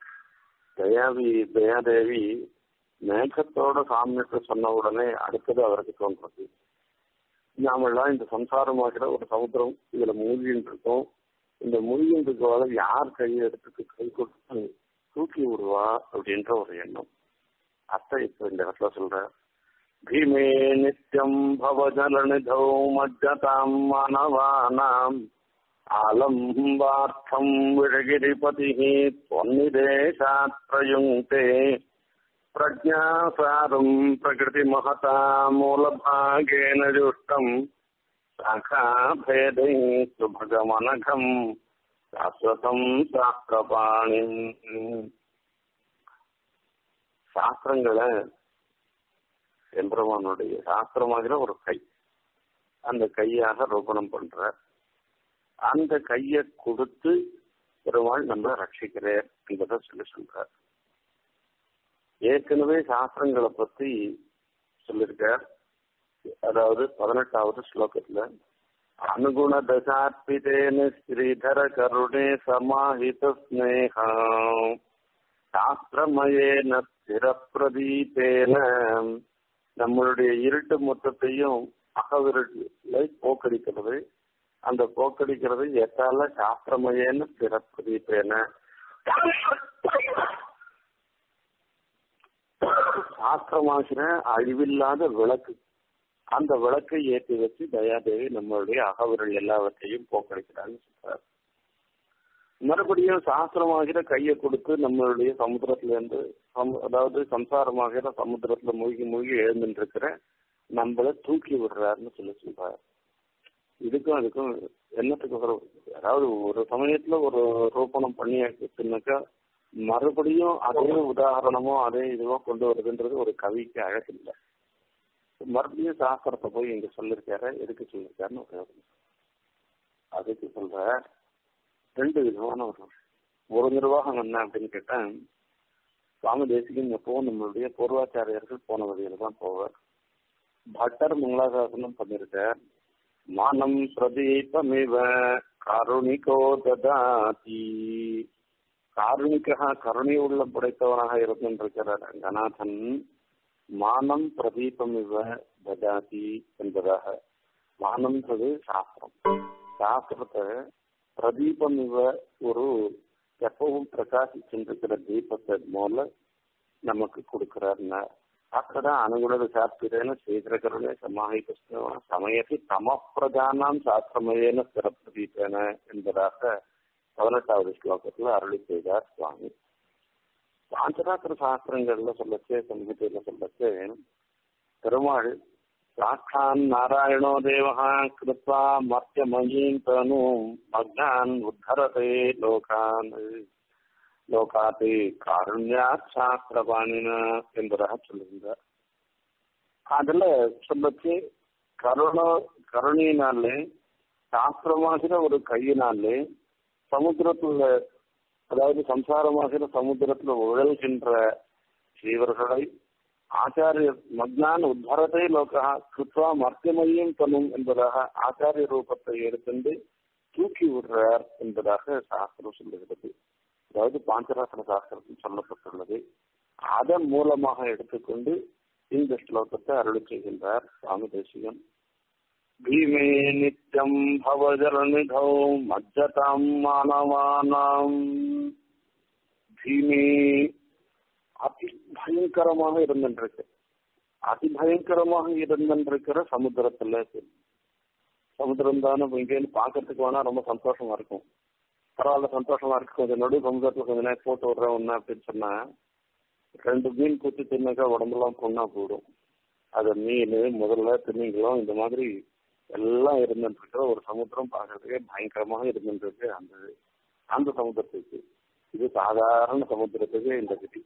தயாவி தயாதேவி மேகத்தோட சாமியத்தை சொன்ன உடனே அடுத்தது அவருக்கு தோன்றது நாமெல்லாம் இந்த சம்சாரமாகிற ஒரு சமுத்திரம் இதுல மூழ்கின்னு இருக்கோம் இந்த மூழ்கின்னு இருக்கவால யார் கையை எடுத்துட்டு கை கொடுத்து தூக்கி விடுவா அப்படின்ற ஒரு எண்ணம் அத்தை இப்ப இந்த இடத்துல சொல்ற பீமே நித்யம் பவஜலநிதௌ மஜ்ஜதாம் மானவானாம் ஆலம்பார்த்தம் விழகிரிபதிः त्वन्निदेशात् प्रयुङ्क्ते प्रज्ञासारम् प्रकृतिमहता मूलभागेन जुष्टम् शाखाभेदै सुभगमनघम् शाश्वतम् சாஸ்திரபாணிம் சாஸ்திரங்களை எம்பெருமானுடைய சாஸ்திரமாகிற ஒரு கை அந்த கையாக ரோபணம் பண்ற அந்த கையை கொடுத்து பெருமாள் நம்ம ரட்சிக்கிறார் என்பதை சொல்லி சொல்றார் ஏற்கனவே சாஸ்திரங்களை பத்தி சொல்லியிருக்கார் அதாவது பதினெட்டாவது ஸ்லோகத்துல அனுகுண தசார்பிதேன ஸ்ரீதர கருணே சமாஹித ஸ்னேகம் சாஸ்திரமயேன ஸ்திரப்பிரதீபேன நம்மளுடைய இருட்டு மொத்தத்தையும் அகவிருட்டை போக்கடிக்கிறது அந்த போக்கடிக்கிறது எத்தால சாஸ்திரமயேன்னு ஸ்திரப்பிரதீபேன சாஸ்திரமாகிற அழிவில்லாத விளக்கு அந்த விளக்கை ஏற்றி வச்சு தயாதேவி நம்மளுடைய அகவிரல் எல்லாவற்றையும் போக்கடிக்கிறான்னு சொல்றாரு மறுபடியும் சாஸ்திரமாகிற கையை கொடுத்து நம்மளுடைய சமுத்திரத்துல இருந்து அதாவது சம்சாரமாகிற சமுத்திரத்துல மூழ்கி மூழ்கி எழுந்துட்டு இருக்கிற நம்மள தூக்கி விடுறாருன்னு சொல்லி சொல்றாரு இதுக்கும் அதுக்கும் என்னத்துக்கு ஒரு அதாவது ஒரு சமயத்துல ஒரு ரோப்பணம் பண்ணியாச்சுனாக்கா மறுபடியும் அதே உதாரணமோ அதே இதுவோ கொண்டு வருதுன்றது ஒரு கவிக்கு அழகில்லை மறுபடியும் சாஸ்திரத்தை போய் இங்க சொல்லிருக்காரு எதுக்கு சொல்லிருக்காருன்னு ஒரு அதுக்கு சொல்ற ரெண்டு விதமான ஒரு ஒரு நிர்வாகம் என்ன அப்படின்னு கேட்டா சுவாமி தேசிகன் எப்பவும் நம்மளுடைய பூர்வாச்சாரியர்கள் போன வழியில தான் போவார் பட்டர் மங்களாசாசனம் பண்ணிருக்கார் மானம் பிரதீபமிவ காருணிகோ ததாதி காருணிக்கா கருணை உள்ள படைத்தவனாக இருந்திருக்கிறார் ரங்கநாதன் மானம் பிரதீபம் இவ ததாதி என்பதாக மானம்ன்றது சாஸ்திரம் சாஸ்திரத்தை பிரதீபம் இவ ஒரு எப்பவும் பிரகாசிச்சிருக்கிற தீபத்தை மூல நமக்கு கொடுக்கிறார்னா அக்கட அனுகுணத சாஸ்திரேன ஸ்ரீதரகருணே சமாஹித சமயத்தி தமப்பிரதானாம் சாஸ்திரமயேன ஸ்திரப்பிரதீபேன என்பதாக பதினெட்டாவது ஸ்லோகத்துல அருளி செய்தார் சுவாமி பாஞ்சராத்திர சாஸ்திரங்கள்ல சொல்லச்சே சங்கீதையில சொல்லச்சே பெருமாள் साक्षान् नारायणो देवः कृत्वा मर्त्यमयीम् तनूम् मग्नान् उद्धरते लोकान् லோகாதி காருண்யாத் சாஸ்திரபாணின என்பதாக சொல்லுகின்றார் அதுல சொல்லச்சு கருண கருணையினாலே சாஸ்திரமாகிற ஒரு கையினாலே சமுத்திரத்துல அதாவது சம்சாரமாகிற சமுத்திரத்துல உழல்கின்ற ஜீவர்களை ஆச்சாரியர் மக்னான் உத்தரத்தை லோகா கிருத்வா மர்த்தியமையும் தனும் என்பதாக ஆச்சாரிய ரூபத்தை எடுத்துண்டு தூக்கி விடுறார் என்பதாக சாஸ்திரம் சொல்லுகிறது அதாவது பாஞ்சராசன சாஸ்திரத்தில் சொல்லப்பட்டுள்ளது அதன் மூலமாக எடுத்துக்கொண்டு இந்த ஸ்லோகத்தை அருளி செய்கின்றார் சுவாமி தேசிகன் பீமே நித்யம் பவஜலநிதௌ மஜ்ஜதாம் மானவானாம் பீமே அதி பயங்கரமாக இருந்திருக்கு அதி பயங்கரமாக இருந்திருக்கிற சமுத்திரத்துல சமுத்திரம் தானே இங்கேருந்து பாக்கிறதுக்கு வேணா ரொம்ப சந்தோஷமா இருக்கும் பரவாயில்ல சந்தோஷமா இருக்கு கொஞ்சம் நடு சமுதிரத்துல கொஞ்ச நேரம் போட்டு விடுறேன் ஒண்ணு அப்படின்னு சொன்னா ரெண்டு மீன் குத்தி தின்னாக்கா உடம்பெல்லாம் பொண்ணா போயிடும் அது மீன் முதல்ல திமிங்கலம் இந்த மாதிரி எல்லாம் இருந்துட்டு இருக்கிற ஒரு சமுத்திரம் பார்க்கறதுக்கே பயங்கரமாக இருந்துட்டு இருக்கு அந்த அந்த சமுத்திரத்துக்கு இது சாதாரண சமுத்திரத்துக்கு இந்த கதி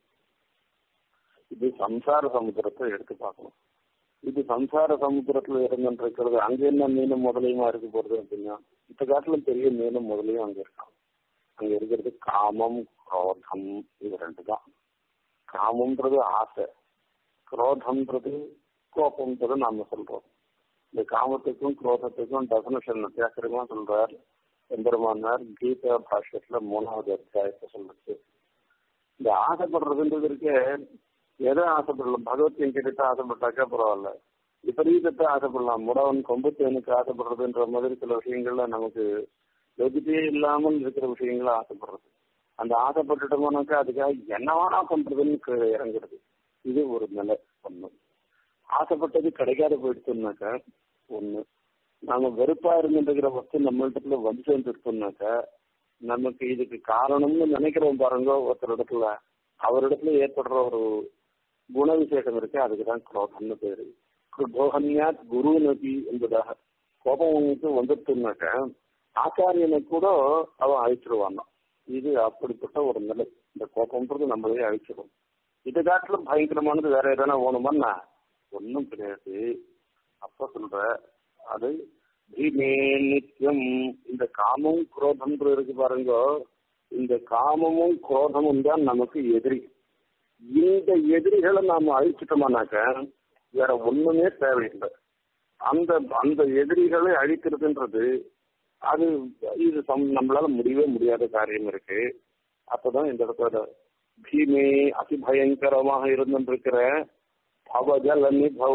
இது சம்சார சமுத்திரத்தை எடுத்து பார்க்கணும் இது சம்சார சமுத்திரத்துல இருந்துட்டு இருக்கிறது அங்க என்ன மீனும் முதலையுமா இருக்க போறது அப்படின்னா இந்த காட்டிலும் பெரிய மீனும் முதலையும் அங்க இருக்கான் அங்க இருக்கிறது காமம் குரோதம் இது ரெண்டு தான் காமம்ன்றது ஆசை குரோதம்ன்றது கோபம்ன்றது நாம சொல்றோம் இந்த காமத்துக்கும் குரோதத்துக்கும் டெபனேஷன் வித்தியாசமா சொல்றார் எம்பெருமானார் கீதா பாஷ்யத்துல மூணாவது அத்தியாயத்தை சொல்லுச்சு இந்த ஆசைப்படுறதுன்றது இருக்கே எதை ஆசைப்படலாம் பகவத் கிட்ட ஆசைப்பட்டாக்கா பரவாயில்ல விபரீதத்தை ஆசைப்படலாம் முடவன் கொம்புத்தேனுக்கு ஆசைப்படுறதுன்ற மாதிரி சில விஷயங்கள்ல நமக்கு யோகித்தையே இல்லாமல் இருக்கிற விஷயங்களை ஆசைப்படுறது அந்த ஆசைப்பட்டுட்டோம்னாக்கா அதுக்காக என்னவானா பண்றதுன்னு கீழே இறங்குறது இது ஒரு நிலை ஒண்ணு ஆசைப்பட்டது கிடைக்காத போயிடுச்சுனாக்கா ஒண்ணு நாம வெறுப்பா இருந்துருக்கிற வஸ்து நம்மள்கிட்ட வந்து சேர்ந்துருக்கோம்னாக்கா நமக்கு இதுக்கு காரணம்னு நினைக்கிறோம் பாருங்க ஒருத்தர் இடத்துல அவரிடத்துல ஏற்படுற ஒரு குண விசேஷம் இருக்கு அதுக்கு தான் குரோதம்னு பேரு குரோகன்யா குரு நதி என்பதாக கோபம் உங்களுக்கு வந்துட்டுனாக்க ஆச்சாரியனை கூட அவன் அழிச்சிருவான் இது அப்படிப்பட்ட ஒரு நிலை இந்த கோபம்ன்றது நம்மளே அழிச்சிடும் இது காட்டிலும் பயங்கரமானது வேற எதனா வேணுமான்னா ஒன்றும் கிடையாது அப்ப சொல்ற அது பீமே நித்தியம் இந்த காமம் குரோதம்ன்றது இருக்கு பாருங்க இந்த காமமும் குரோதமும் தான் நமக்கு எதிரி இந்த எதிரிகளை நாம அழிச்சிட்டோம்னாக்க வேற ஒண்ணுமே தேவையில்லை அந்த அந்த எதிரிகளை அழிக்கிறதுன்றது அது இது நம்மளால முடியவே முடியாத காரியம் இருக்கு அப்பதான் இந்த இடத்துல பீமே அதி பயங்கரமாக இருந்திருக்கிற பவஜல நிபௌ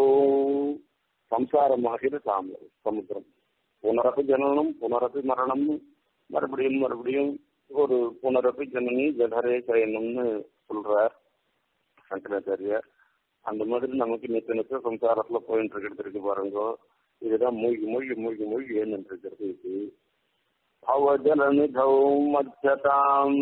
சம்சாரமாகிற சாம சமுத்திரம் புனரப்பி ஜனனம் புனரப்பி மரணம் மறுபடியும் மறுபடியும் ஒரு புனரப்பி ஜனனி ஜடரே சயனம்னு சொல்றார் சங்கராச்சாரியார் அந்த மாதிரி நமக்கு நித்த நித்த சம்சாரத்துல போயிட்டு இருக்கிறது இருக்கு பாருங்க இதுதான் மூழ்கி மூழ்கி மூழ்கி மூழ்கி ஏன்னு இருக்கிறது இது அவஜலநிதௌ மத்தியதாம்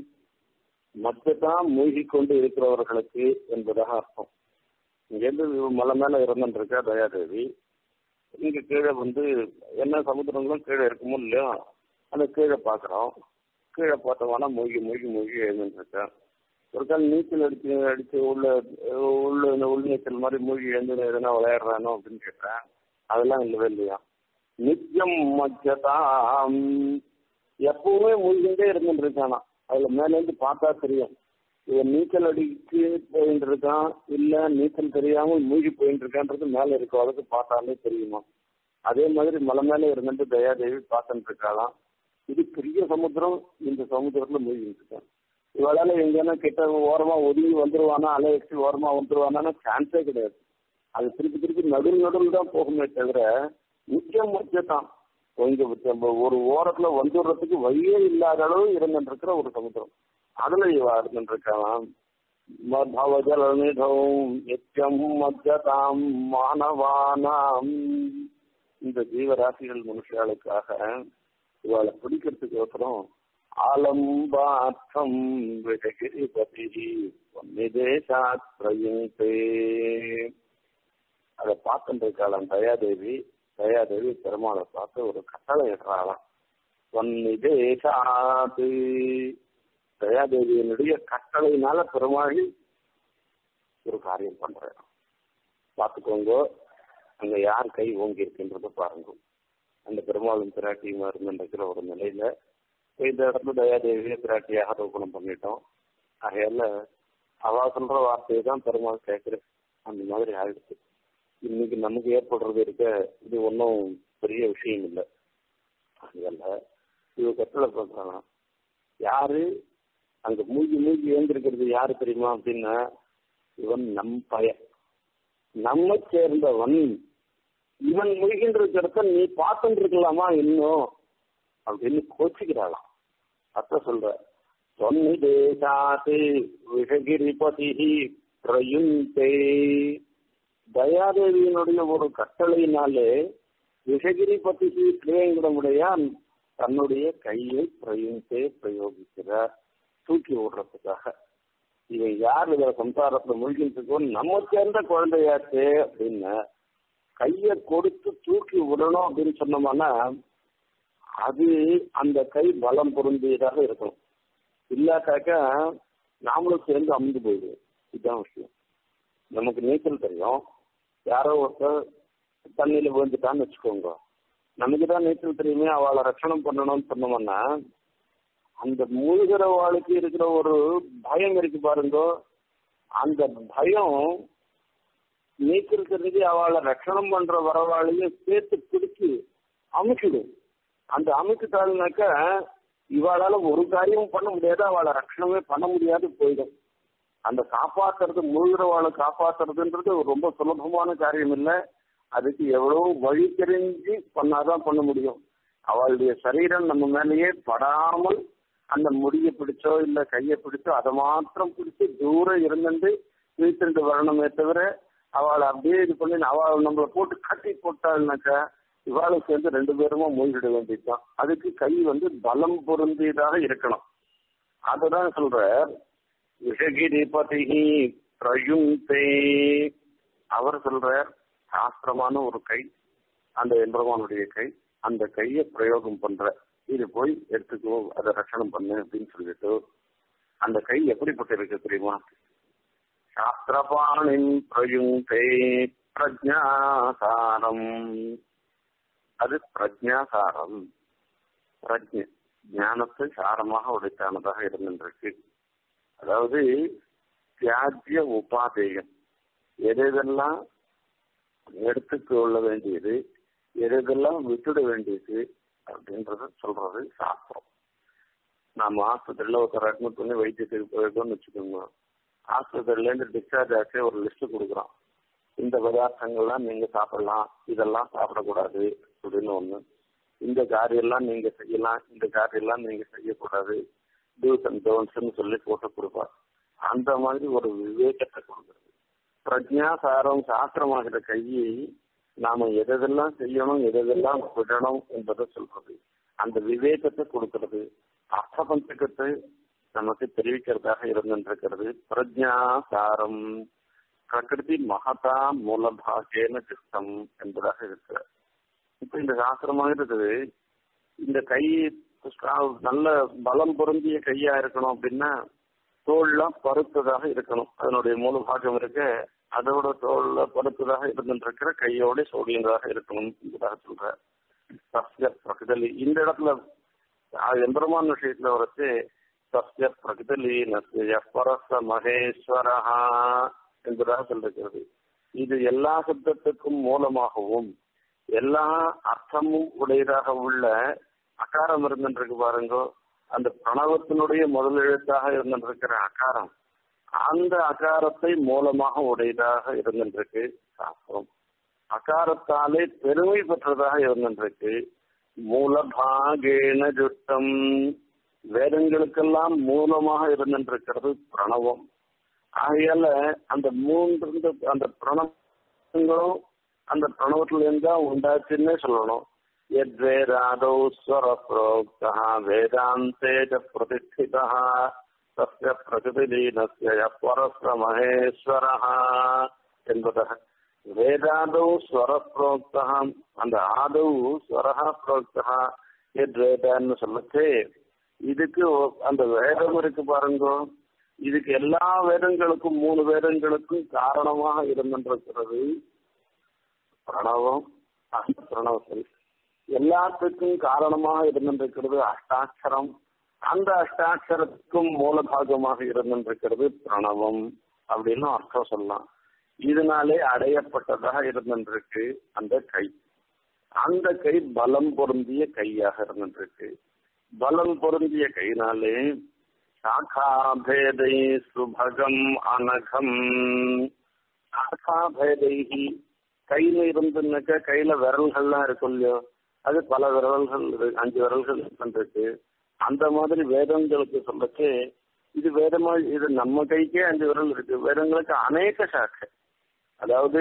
மத்தியதாம் மூழ்கி கொண்டு இருக்கிறவர்களுக்கு என்பதாக அர்த்தம் இங்கேருந்து மலை மேல இறந்துட்டு இருக்கா தயாதேவி இங்க கீழே வந்து என்ன சமுத்திரங்களும் கீழே இருக்குமோ இல்லையோ அந்த கீழே பாக்குறோம் கீழே பார்த்தோம்னா மூழ்கி மூழ்கி மூழ்கி எழுந்துட்டு இருக்கேன் ஒரு கால் நீச்சல் அடிச்சு அடிச்சு உள்ள உள்ள இந்த உள் நீச்சல் மாதிரி மூழ்கி எழுந்து எதனா விளையாடுறானோ அப்படின்னு கேட்டேன் அதெல்லாம் இல்லவே இல்லையா நித்தியம் மச்சதாம் எப்பவுமே மூழ்கிட்டே இருந்துட்டு இருக்கானா அதுல மேல இருந்து பார்த்தா தெரியும் இவன் நீச்சல் அடிச்சு போயிட்டு இருக்கான் இல்ல நீச்சல் தெரியாமல் மூழ்கி போயிட்டு இருக்கான்றது மேல இருக்கும் அதுக்கு பார்த்தாலே தெரியுமா அதே மாதிரி மலை மேல இருந்துட்டு தயாதேவி பார்த்துட்டு இருக்காளாம் இது பெரிய சமுத்திரம் இந்த சமுத்திரத்துல மூழ்கிட்டு இருக்கான் இவளால எங்கன்னா கிட்ட ஓரமா ஒதுங்கி வந்துருவானா அலை வச்சு ஓரமா வந்துருவானா சான்ஸே கிடையாது அது திருப்பி திருப்பி நடுவில் நடுவில் தான் போகுமே தவிர முக்கியம் முக்கியத்தான் கொஞ்சம் ஒரு ஓரத்துல வந்துடுறதுக்கு வழியே இல்லாத அளவு இருந்துட்டு இருக்கிற ஒரு சமுத்திரம் அதுல இவ இருந்துட்டு இருக்கலாம் பவஜலநிதம் நித்தியம் மத்தியதாம் மாணவானாம் இந்த ஜீவராசிகள் மனுஷாளுக்காக இவளை பிடிக்கிறதுக்கு ஒருத்தரும் ஆலம்பார்த்தம் விடகிரிபதி நிதேசாத் பிரயுங்கே அதை பார்த்துட்டு இருக்காளாம் தயாதேவி தயாதேவி பெருமாளை பார்த்து ஒரு கட்டளை இடுறாளாம் ஒன்னிதேசாது தயாதேவியினுடைய கட்டளையினால பெருமாள் ஒரு காரியம் பண்றேன் பார்த்துக்கோங்க அங்க யார் கை ஓங்கி இருக்குன்றத பாருங்க அந்த பெருமாளும் பிராட்டியுமா இருந்துருக்கிற ஒரு நிலையில இந்த இடத்துல தயாதேவியை பிராட்டியாக ரோபணம் பண்ணிட்டோம் ஆகையால அவா சொல்ற வார்த்தையை தான் பெருமாள் கேட்குறது அந்த மாதிரி ஆயிடுச்சு இன்னைக்கு நமக்கு ஏற்படுறது இருக்க இது ஒன்றும் பெரிய விஷயம் இல்லை அதனால இவ கட்டளை பண்றாங்க யாரு அங்க மூழ்கி மூழ்கி ஏந்திருக்கிறது யாரு தெரியுமா அப்படின்னா இவன் நம் பையன் நம்ம சேர்ந்தவன் இவன் மூழ்கின்ற இடத்த நீ பார்த்துட்டு இருக்கலாமா இன்னும் அப்படின்னு கோச்சிக்கிறாளாம் அத்த சொல்ற சொன்னி தேசாத்து விஷகிரிபதி பிரயுந்தே தயாதேவியினுடைய ஒரு கட்டளையினாலே விஷகிரிபதி கிரேங்கிடமுடையான் தன்னுடைய கையை பிரயுந்தே பிரயோகிக்கிறார் தூக்கி விடுறதுக்காக இவன் யார் இதுல சம்சாரத்துல மூழ்கிட்டு நம்ம சேர்ந்த குழந்தையாச்சு அப்படின்னு கைய கொடுத்து தூக்கி விடணும் அப்படின்னு சொன்னோம்னா அது அந்த கை பலம் பொருந்தியதாக இருக்கணும் இல்லாட்டாக்க நாமளும் சேர்ந்து அமுந்து போயிடுவோம் இதுதான் விஷயம் நமக்கு நீச்சல் தெரியும் யாரோ ஒருத்தர் தண்ணியில விழுந்துட்டான்னு வச்சுக்கோங்க நமக்கு தான் நீச்சல் தெரியுமே அவளை ரட்சணம் பண்ணணும்னு சொன்னோம்னா அந்த மூழ்கிற வாழ்க்கை இருக்கிற ஒரு பயம் இருக்கு பாருங்க அந்த பயம் நீச்சல் தெரிஞ்சு அவளை ரட்சணம் பண்ற வரவாளையும் சேர்த்து பிடிச்சு அமைக்கிடும் அந்த அமைக்கிட்டாள்னாக்க இவாளால ஒரு காரியமும் பண்ண முடியாது அவளை ரட்சணமே பண்ண முடியாது போயிடும் அந்த காப்பாத்துறது மூழ்கிறவாளை காப்பாத்துறதுன்றது ரொம்ப சுலபமான காரியம் இல்லை அதுக்கு எவ்வளவு வழி தெரிஞ்சு பண்ணாதான் பண்ண முடியும் அவளுடைய சரீரம் நம்ம மேலேயே படாமல் அந்த முடியை பிடிச்சோ இல்ல கையை பிடிச்சோ அதை மாத்திரம் பிடிச்சு தூரம் இருந்துட்டு இழுத்துட்டு வரணுமே தவிர அவளை அப்படியே இது பண்ணி அவள் நம்மளை போட்டு கட்டி போட்டாள்னாக்கா இவாளும் சேர்ந்து ரெண்டு பேருமா மூழ்கிட வேண்டியதுதான் அதுக்கு கை வந்து பலம் பொருந்தியதாக இருக்கணும் அதுதான் சொல்ற விஷகிரிபதி பிரயுந்தே அவர் சொல்ற சாஸ்திரமான ஒரு கை அந்த எம்பெருமானுடைய கை அந்த கையை பிரயோகம் பண்ற இது போய் எடுத்துக்கோ அதை ரட்சணம் பண்ணு அப்படின்னு சொல்லிட்டு அந்த கை எப்படிப்பட்ட இருக்கு தெரியுமா சாஸ்திரபாணின் பிரயுங்கே பிரஜாசாரம் அது பிரஜாசாரம் பிரஜ ஞானத்தை சாரமாக உடைத்தானதாக இருந்திருக்கு அதாவது தியாஜ்ய உபாதேயம் எதெல்லாம் எடுத்துக்கொள்ள வேண்டியது எதெல்லாம் விட்டுட வேண்டியது அப்படின்றத சொல்றது சாஸ்திரம் நாம ஆஸ்பத்திரியில ஒருத்தர் அட்மிட் பண்ணி வைத்தியத்துக்கு போயிருக்கோம்னு வச்சுக்கோங்க ஆஸ்பத்திரியில இருந்து டிஸ்சார்ஜ் ஆச்சு ஒரு லிஸ்ட் கொடுக்குறோம் இந்த பதார்த்தங்கள்லாம் நீங்க சாப்பிடலாம் இதெல்லாம் சாப்பிடக்கூடாது அப்படின்னு ஒண்ணு இந்த காரியெல்லாம் நீங்க செய்யலாம் இந்த காரியெல்லாம் நீங்க செய்யக்கூடாது டூஸ் அண்ட் டோன்ஸ்ன்னு சொல்லி போட்டு கொடுப்பா அந்த மாதிரி ஒரு விவேகத்தை கொடுக்குறது பிரஜாசாரம் சாஸ்திரமாகிற கையை நாம எதெல்லாம் செய்யணும் எதெல்லாம் விடணும் என்பதை சொல்றது அந்த விவேகத்தை கொடுக்கிறது அர்த்தபஞ்சகத்தை நமக்கு தெரிவிக்கிறதாக இருந்திருக்கிறது பிரஜாசாரம் பிரகிருதி மகதா மூலபாகேன சித்தம் என்பதாக இருக்கிற இப்ப இந்த சாஸ்திரமாக இருக்குது இந்த கை நல்ல பலம் பொருந்திய கையா இருக்கணும் அப்படின்னா தோல்லாம் பருத்ததாக இருக்கணும் அதனுடைய மூலபாகம் இருக்க அதோட தோல்ல பருத்ததாக இருந்துருக்கிற கையோட சோடியதாக இருக்கணும் என்பதாக சொல்ற சஸ்ய பிரகிதலி இந்த இடத்துல எம்பெருமான் விஷயத்துல வரச்சு சஸ்ய பிரகிதலி நஸ்ய பரச மகேஸ்வரஹா என்பதாக சொல்லிருக்கிறது இது எல்லா சப்தத்துக்கும் மூலமாகவும் எல்லா அர்த்தமும் உடையதாக உள்ள அகாரம் இருந்துருக்கு பாருங்க அந்த பிரணவத்தினுடைய முதல் எழுத்தாக இருந்திருக்கிற அகாரம் அந்த அகாரத்தை மூலமாக உடையதாக இருந்திருக்கு சாஸ்திரம் அகாரத்தாலே பெருமை பெற்றதாக இருந்திருக்கு மூலபாகேன ஜுட்டம் வேதங்களுக்கெல்லாம் மூலமாக இருந்திருக்கிறது பிரணவம் ஆகையால அந்த மூன்று அந்த பிரணவங்களும் அந்த பிரணவத்துல இருந்தா உண்டாச்சுன்னே சொல்லணும் यद्वेदादौ स्वरप्रोक्तः वेदान्ते च प्रतिष्ठितः तस्य प्रकृतिलीनस्य यः परस्य महेश्वरः என்பதாக வேதாதௌ ஸ்வர புரோக்தா அந்த ஆதௌ ஸ்வரஹா புரோக்தா எத் வேதான்னு சொல்லச்சு இதுக்கு அந்த வேதம் இருக்கு பாருங்க இதுக்கு எல்லா வேதங்களுக்கும் மூணு வேதங்களுக்கும் காரணமாக இருந்திருக்கிறது பிரணவம் அந்த பிரணவத்தில் எல்லாத்துக்கும் காரணமாக இருந்திருக்கிறது அஷ்டாட்சரம் அந்த அஷ்டாட்சரத்துக்கும் மூலபாகமாக இருந்திருக்கிறது பிரணவம் அப்படின்னு அர்த்தம் சொல்லலாம் இதனாலே அடையப்பட்டதாக இருந்திருக்கு அந்த கை அந்த கை பலம் பொருந்திய கையாக இருந்திருக்கு பலம் பொருந்திய கைனாலே சாகாபேதை சுபகம் அனகம் சாகாபேதைகி கையில இருந்துனாக்க கையில விரல்கள்லாம் இருக்கும் இல்லையோ அது பல விரல்கள் அஞ்சு விரல்கள் இருக்கு அந்த மாதிரி வேதங்களுக்கு சொல்லச்சு இது வேதமா இது நம்ம கைக்கே அஞ்சு விரல் இருக்கு வேதங்களுக்கு அநேக சாக்கை அதாவது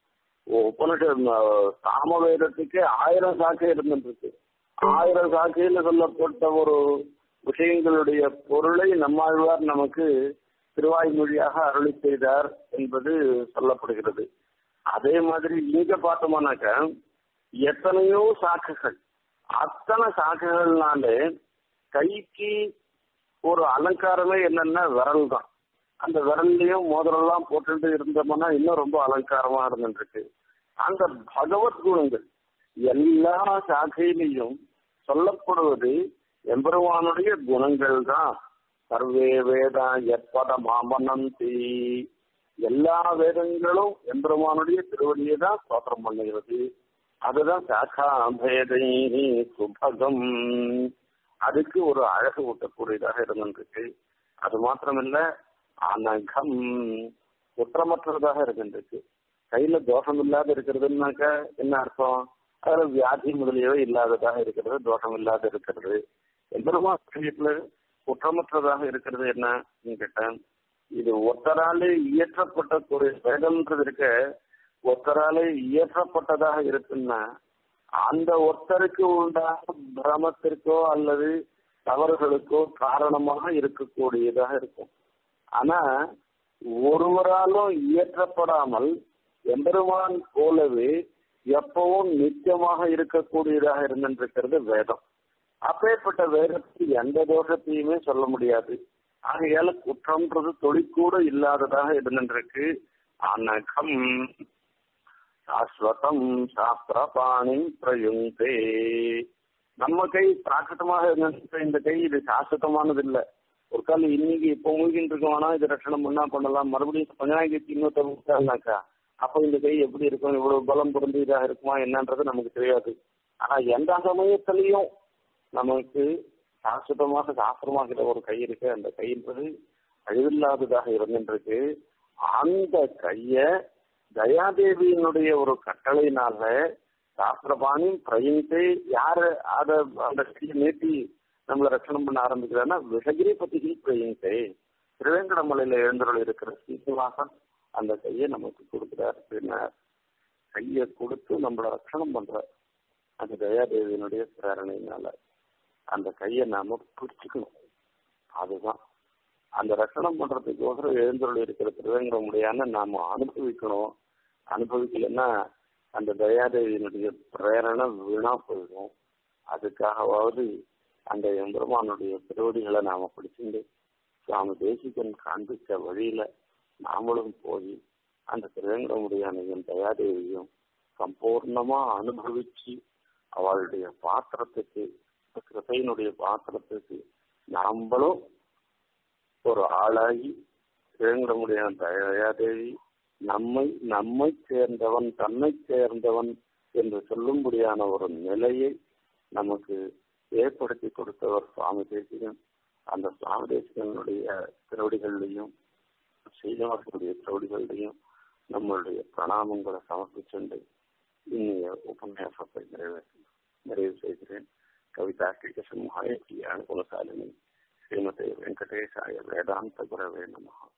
உபனிஷ சாம வேதத்துக்கு ஆயிரம் சாக்கை இருந்துருக்கு ஆயிரம் சாக்கையில சொல்லப்பட்ட ஒரு விஷயங்களுடைய பொருளை நம்மாழ்வார் நமக்கு திருவாய்மொழியாக அருளி செய்தார் என்பது சொல்லப்படுகிறது அதே மாதிரி இங்க பார்த்தோம்னாக்க எத்தனையோ சாக்குகள் அத்தனை சாக்குகள்னாலே கைக்கு ஒரு அலங்காரமே என்னன்னா விரல் தான் அந்த விரல்லையும் மோதிரெல்லாம் போட்டுட்டு இருந்தோம்னா இன்னும் ரொம்ப அலங்காரமா இருந்துருக்கு அந்த பகவத் குணங்கள் எல்லா சாக்கையிலையும் சொல்லப்படுவது எம்பெருமானுடைய குணங்கள் தான் சர்வே வேதா எப்பத மாமனந்தி எல்லா வேதங்களும் எம்பெருமானுடைய திருவடியை தான் ஸ்தோத்திரம் பண்ணுகிறது அதுதான் சாக்கா பேதை சுபகம் அதுக்கு ஒரு அழகு ஊட்டக்கூடியதாக இருந்திருக்கு அது மாத்திரமில்ல அனகம் குற்றமற்றதாக இருக்கின்றது கையில தோஷம் இல்லாத இருக்கிறதுனாக்க என்ன அர்த்தம் அதுல வியாதி முதலியவை இல்லாததாக இருக்கிறது தோஷம் இல்லாத இருக்கிறது எம்பெருமா விஷயத்துல குற்றமற்றதாக இருக்கிறது என்ன கேட்டேன் இது ஒத்தராலே இயற்றப்பட்ட ஒரு வேதம்ன்றது இருக்க ஒத்தராலே இயற்றப்பட்டதாக இருக்குன்னா அந்த ஒத்தருக்கு உண்டான பிரமத்திற்கோ அல்லது தவறுகளுக்கோ காரணமாக இருக்கக்கூடியதாக இருக்கும் ஆனா ஒருவராலும் இயற்றப்படாமல் எம்பெருமான் போலவே எப்பவும் நித்தியமாக இருக்கக்கூடியதாக இருந்திருக்கிறது வேதம் அப்பேற்பட்ட வேதத்துக்கு எந்த தோஷத்தையுமே சொல்ல முடியாது ஆகையால குற்றம்ன்றது தொழிற்கூட இல்லாததாக இருந்திருக்கு அனகம் சாஸ்வதம் சாஸ்திரபாணி பிரயுங்கே நம்ம கை பிராக்கிருத்தமாக இருந்த இந்த கை இது சாஸ்வதமானது இல்ல ஒரு கால இன்னைக்கு இப்போ மூழ்கிட்டு இருக்கோம்னா இது ரட்சணம் பண்ணா பண்ணலாம் மறுபடியும் கொஞ்ச நாளைக்கு இன்னொருத்தருனாக்கா அப்போ இந்த கை எப்படி இருக்கும் இவ்வளவு பலம் பொருந்தியதாக இருக்குமா என்னன்றது நமக்கு தெரியாது ஆனா எந்த சமயத்திலையும் நமக்கு சாஸ்வதமாக சாஸ்திரமாகிற ஒரு கை இருக்கு அந்த கைன்றது அழிவில்லாததாக இருந்துருக்கு அந்த கைய தயாதேவியினுடைய ஒரு கட்டளையினால சாஸ்திரபாணி பிரயிந்து யாரு அத அந்த கையை நீட்டி நம்மளை ரட்சணம் பண்ண ஆரம்பிக்கிறான்னா விஷகிரி பத்திகி பிரயிந்து திருவேங்கடமலையில எழுந்தருள் இருக்கிற சீனிவாசன் அந்த கையை நமக்கு கொடுக்கிறார் பின்னர் கையை கொடுத்து நம்மளை ரட்சணம் பண்ற அந்த தயாதேவியினுடைய பிரேரணையினால அந்த கையை நாம பிடிச்சுக்கணும் அதுதான் அந்த ரட்சணம் பண்றதுக்கோசரம் எழுந்தருள் இருக்கிற திருவேங்கடமுடியான நாம அனுபவிக்கணும் அனுபவிக்கலைன்னா அந்த தயாதேவியினுடைய பிரேரணை வீணா போயிடும் அதுக்காகவாவது அந்த எம்பெருமானுடைய திருவடிகளை நாம பிடிச்சிருந்து சுவாமி தேசிகன் காண்பிச்ச வழியில நாமளும் போய் அந்த திருவேங்கடமுடியானையும் தயாதேவியும் சம்பூர்ணமா அனுபவிச்சு அவளுடைய பாத்திரத்துக்கு கிருபையினுடைய பாத்திரத்துக்கு நாம்பளும் ஒரு ஆளாகி திருவேங்கடமுடியான தயாதேவி நம்மை நம்மை சேர்ந்தவன் தன்னை சேர்ந்தவன் என்று சொல்லும்படியான ஒரு நிலையை நமக்கு ஏற்படுத்தி கொடுத்தவர் சுவாமி தேசிகன் அந்த சுவாமி தேசிகனுடைய திருவடிகள்லையும் ஸ்ரீனிவாசனுடைய திருவடிகள்லையும் நம்மளுடைய பிரணாமங்களை சமர்ப்பிச்சுண்டு இன்னைய உபன்யாசத்தை நிறைவேற்ற நிறைவு செய்கிறேன் கவிதா கிருஷ்ண மகாயி அனுகுணசாலினி ஸ்ரீமதி வெங்கடேசாய வேதாந்த குரவே நமகா